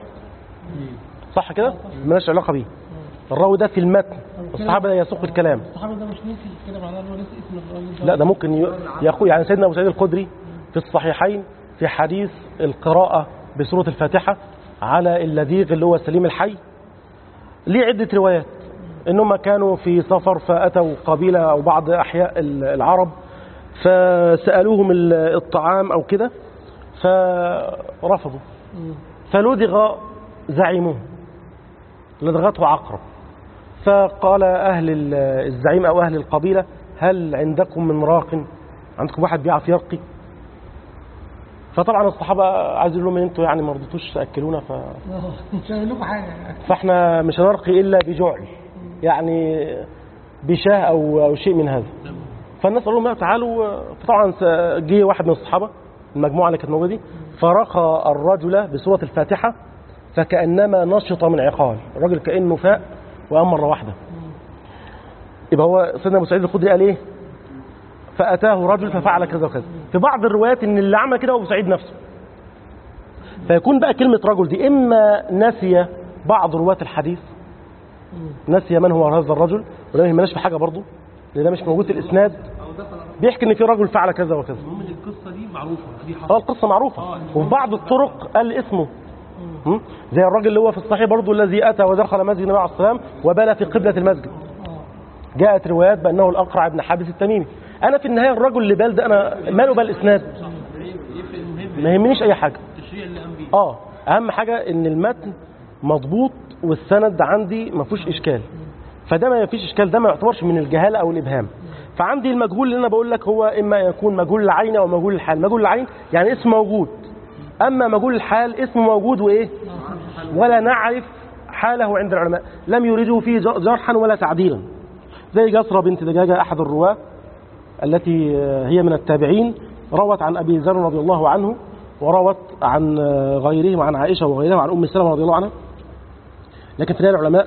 صح كده مالهاش علاقة بيه الراوي ده في المتن الصحابة لا يسوق الكلام الصحابي ده مش نسي كده معناه ان هو نسي اسم الراجل ده لا ده ممكن ي- يقول يعني سيدنا ابو سعيد الخدري في الصحيحين في حديث القراءة بسورة الفاتحة على اللذيذ اللي هو سليم الحي ليه عدة روايات انهم كانوا في سفر فاتوا قبيلة او بعض احياء ال- العرب فسألوهم ال- الطعام او كده فرفضوا مم. فلدغ زعيمهم لدغته عقرب فقال أهل ال- الزعيم أو أهل القبيلة هل عندكم من راق عندكم واحد بيعرف يرقي فطبعا الصحابة عايز يقول لهم إن انتوا يعني ما رضيتوش تأكلونا ف... اه مش هعمل لكم حاجه يعني فاحنا مش هنرقي إلا بجعل يعني بشاه أو, أو شيء من هذا فالناس قالوا لهم لا تعالوا فطبعا س- جه واحد من الصحابة المجموعة اللي كانت موجودة دي فرقى الرجل بسورة الفاتحة فكأنما نشط من عقال الراجل كأنه فاق وقام مرة واحدة يبقى هو سيدنا أبو سعيد الخدري قال إيه فأتاه رجل ففعل كذا وكذا في بعض الروايات إن اللي عمل كده هو أبو سعيد نفسه فيكون بقى كلمة رجل دي إما نسي بعض رواة الحديث نسي من هو هذا الرجل وده ما يهمناش في حاجة برضه لأن ده مش موجود في الإسناد بيحكي إن في رجل فعل كذا وكذا المهم ان القصه دي معروفه دي اه حصلت القصة معروفة وفي بعض الطرق قال اسمه م? زي الراجل اللي هو في الصحيح برضه الذي أتى ودخل مسجد النبي عليه الصلاة والسلام وبال في قبلة المسجد جاءت روايات بأنه الأقرع بن حابس التميمي أنا في النهاية الرجل اللي بال ده أنا ماله بال الإسناد يفرق المهم ما يهمنيش أي حاجة التشريع اللي قام بيه اه اهم حاجه ان المتن مضبوط والسند عندي ما فيهوش اشكال فده ما فيش اشكال ده ما يعتبرش من الجهاله او الابهام فعندي المجهول اللي انا بقول لك هو اما يكون مجهول العين او مجهول الحال مجهول العين يعني اسم موجود اما مجهول الحال اسم موجود وايه ولا نعرف حاله عند العلماء لم يريدوا فيه ج- جرحا ولا تعديلا زي جسرة بنت دجاجة أحد الرواة التي هي من التابعين روت عن أبي ذر رضي الله عنه وروت عن غيرهم عن عائشة وغيرها وعن أم سلمة رضي الله عنها لكن في النهاية العلماء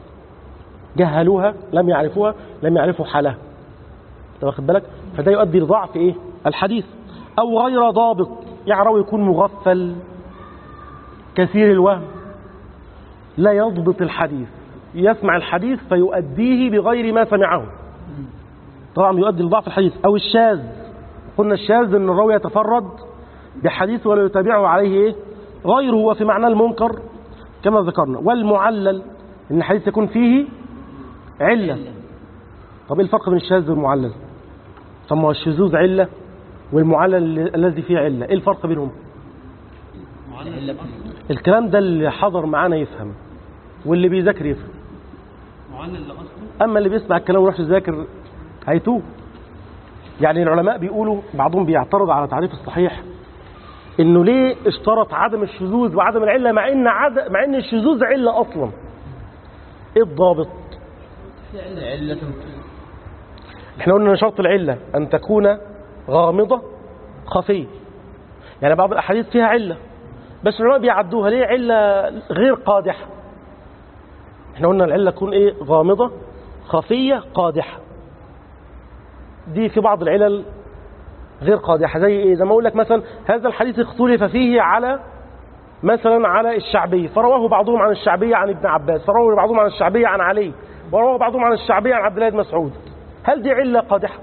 جهلوها لم يعرفوها لم يعرفوا حالها انت واخد بالك فده يؤدي لضعف ايه الحديث او غير ضابط يعني راوي يكون مغفل كثير الوهم لا يضبط الحديث يسمع الحديث فيؤديه بغير ما سمعه طبعا يؤدي لضعف الحديث او الشاذ قلنا الشاذ ان الراوي يتفرد بحديث ولا يتابعه عليه ايه غيره وفي معنى المنكر كما ذكرنا والمعلل ان الحديث يكون فيه علة طب ايه الفرق بين الشاذ والمعلل طب ما هو الشذوذ علة والمعلل الذي فيه علة ايه الفرق بينهم معلل الكلام ده اللي حضر معانا يفهم واللي بيذاكر يفهم معلل لاصله اما اللي بيسمع الكلام ويروح يذاكر هيتوه يعني العلماء بيقولوا بعضهم بيعترض على تعريف الصحيح انه ليه اشترط عدم الشذوذ وعدم العله مع ان عد... مع ان الشذوذ عله اصلا ايه الضابط علة احنا قلنا ان شرط العله ان تكون غامضه خفيه يعني بعض الاحاديث فيها عله بس العلماء بيعدوها ليه عله غير قادحه احنا قلنا العله تكون ايه غامضه خفيه قادحه دي في بعض العلل غير قادحه زي ايه زي ما اقول لك مثلا هذا الحديث اختلف فيه على مثلا على الشعبي فرواه بعضهم عن الشعبية عن ابن عباس فرواه بعضهم عن الشعبية عن علي ورواه بعضهم عن الشعبية عن عبد الله بن مسعود هل دي علة قادحة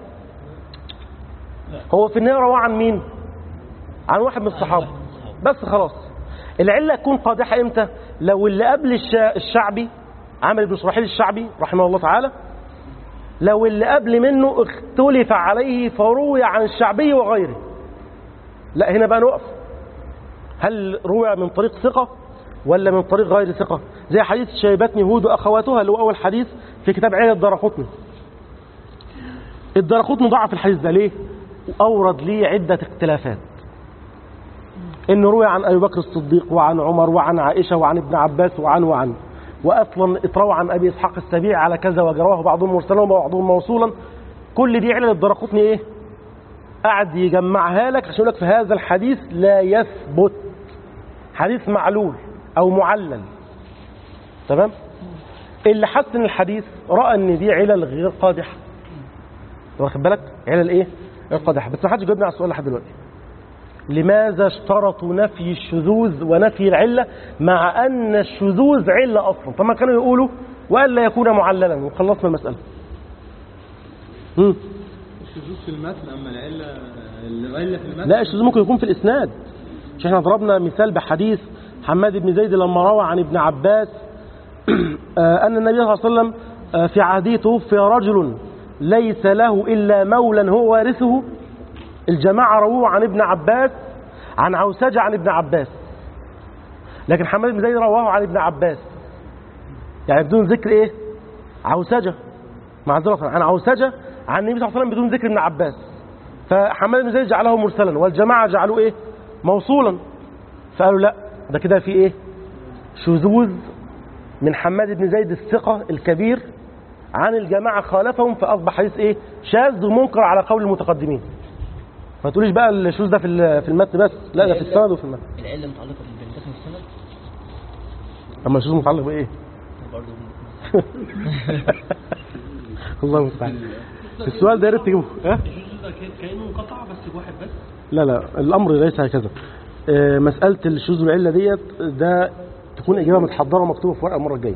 هو في النهاية رواه عن مين عن واحد من الصحابة بس خلاص العلة تكون قادحة امتى لو اللي قبل الشا- الشعبي عمل بن شرحيل الشعبي رحمه الله تعالى لو اللي قبل منه اختلف عليه فروي عن الشعبي وغيره لا هنا بقى نقف هل روى من طريق ثقة ولا من طريق غير ثقة زي حديث شيبتني هود وأخواتها اللي هو أول حديث في كتاب عيلة الدرقطني الدرقطني ضعف الحديث ده ليه أورد ليه عدة اختلافات إنه روي عن أبي بكر الصديق وعن عمر وعن عائشة وعن ابن عباس وعن وعن وأصلا اتروى عن أبي إسحاق السبيع على كذا وجرواه بعضهم مرسلا وبعضهم موصولا كل دي علل الدرقطني إيه قعد يجمعها لك عشان يقول لك في هذا الحديث لا يثبت حديث معلول أو معلل تمام اللي حسن الحديث رأى ان دي علل غير قادحة واخد بالك علل ايه غير قادحة بس ما حدش جاوبني على السؤال لحد دلوقتي لماذا اشترطوا نفي الشذوذ ونفي العلة مع أن الشذوذ علة أصلا فما كانوا يقولوا وألا يكون معللا وخلصنا المسألة مم. الشذوذ في المتن اما العله العله في المتن لا الشذوذ ممكن يكون في الإسناد مش احنا ضربنا مثال بحديث حماد بن زيد لما روى عن ابن عباس آه، أن النبي صلى الله عليه وسلم آه، في عهده توفي رجل ليس له إلا مولا هو وارثه الجماعة رووه عن ابن عباس عن عوسجة عن ابن عباس لكن حماد بن زيد رواه عن ابن عباس يعني بدون ذكر ايه عوسجة معذرة عن عوسجة عن النبي صلى الله عليه وسلم بدون ذكر ابن عباس فحماد بن زيد جعله مرسلا والجماعة جعلوه ايه موصولا فقالوا لا ده كده في ايه شذوذ من حماد بن زيد الثقة الكبير عن الجماعة خالفهم فأصبح حديث إيه شاذ ومنكر على قول المتقدمين ما تقوليش بقى الشذوذ ده في ال- في المتن بس لا ده في السند وفي المتن العلة متعلقة بالبنتات السند أما الشذوذ متعلق بإيه برضه الله المستعان السؤال ده يا ريت تجيبه ها الشذوذ ده كان- كانه انقطع بس بواحد بس لا لا الأمر ليس هكذا آه، مسألة الشذوذ والعلة ديت ده تكون إجابة متحضرة ومكتوبة في ورقة المرة الجاية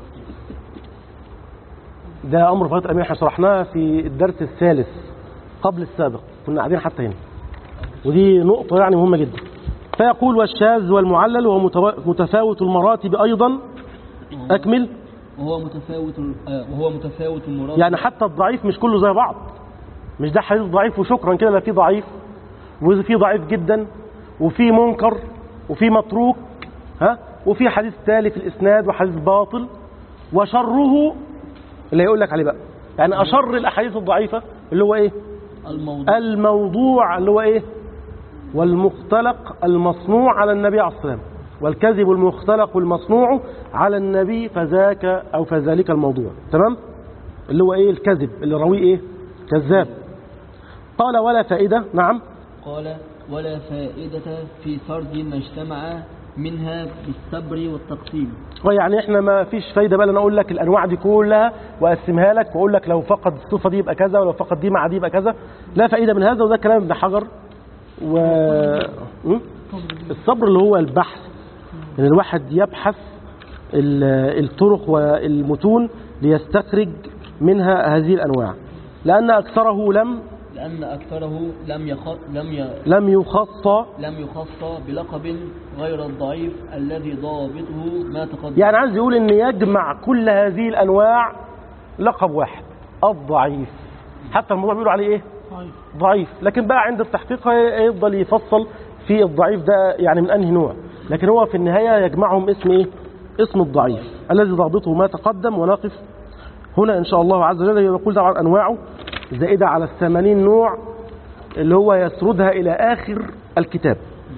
ده أمر فضيلة الأمير احنا شرحناه في الدرس الثالث قبل السابق كنا قاعدين حتى هنا ودي نقطة يعني مهمة جدا فيقول والشاذ والمعلل وهو متوا- متفاوت المراتب أيضا أكمل وهو متفاوت آه، وهو متفاوت المراد يعني حتى الضعيف مش كله زي بعض مش ده حديث ضعيف وشكرا كده لا في ضعيف وفي ضعيف جدا وفي منكر وفي متروك ها وفي حديث تالي في الاسناد وحديث باطل وشره اللي هيقول لك عليه بقى يعني اشر الاحاديث الضعيفه اللي هو ايه الموضوع الموضوع اللي هو ايه والمختلق المصنوع على النبي عليه الصلاه والسلام والكذب المختلق المصنوع على النبي فذاك او فذلك الموضوع تمام اللي هو ايه الكذب اللي راويه ايه كذاب قال ولا فائده نعم قال ولا فائدة في سرد ما اجتمع منها بالصبر والتقسيم يعني احنا ما فيش فايده بقى إن انا اقول لك الانواع دي كلها واقسمها لك واقول لك لو فقد الصفه دي يبقى كذا ولو فقد دي مع دي يبقى كذا لا فائده من هذا وده كلام ابن حجر و م? الصبر اللي هو البحث ان الواحد يبحث ال- الطرق والمتون ليستخرج منها هذه الانواع لان اكثره لم لأن أكثره لم يخ... لم ي... لم يخص لم يخص بلقب غير الضعيف الذي ضابطه ما تقدم يعني عايز يقول ان يجمع كل هذه الانواع لقب واحد الضعيف حتى الموضوع بيقولوا عليه ايه طيب ضعيف لكن بقى عند التحقيق يفضل يفصل في الضعيف ده يعني من انهي نوع لكن هو في النهايه يجمعهم اسم ايه اسم الضعيف الذي ضابطه ما تقدم ونقف هنا ان شاء الله عز وجل يقول طبعا انواعه زائده على الثمانين نوع اللي هو يسردها الى اخر الكتاب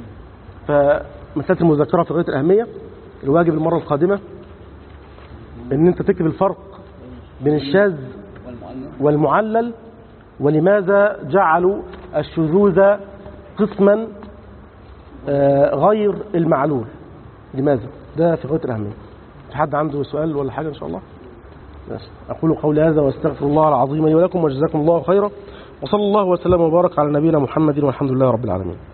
فمساله المذكره في غايه الاهميه الواجب المره القادمه ان انت تكتب الفرق بين الشاذ والمعلم والمعلل ولماذا جعلوا الشذوذ قسما آه، غير المعلول لماذا ده في غايه الاهميه في حد عنده سؤال ولا حاجه ان شاء الله ماشي. اقول قولي هذا واستغفر الله العظيم لي ولكم وجزاكم الله خيرا وصلى الله وسلم وبارك على نبينا محمد والحمد لله رب العالمين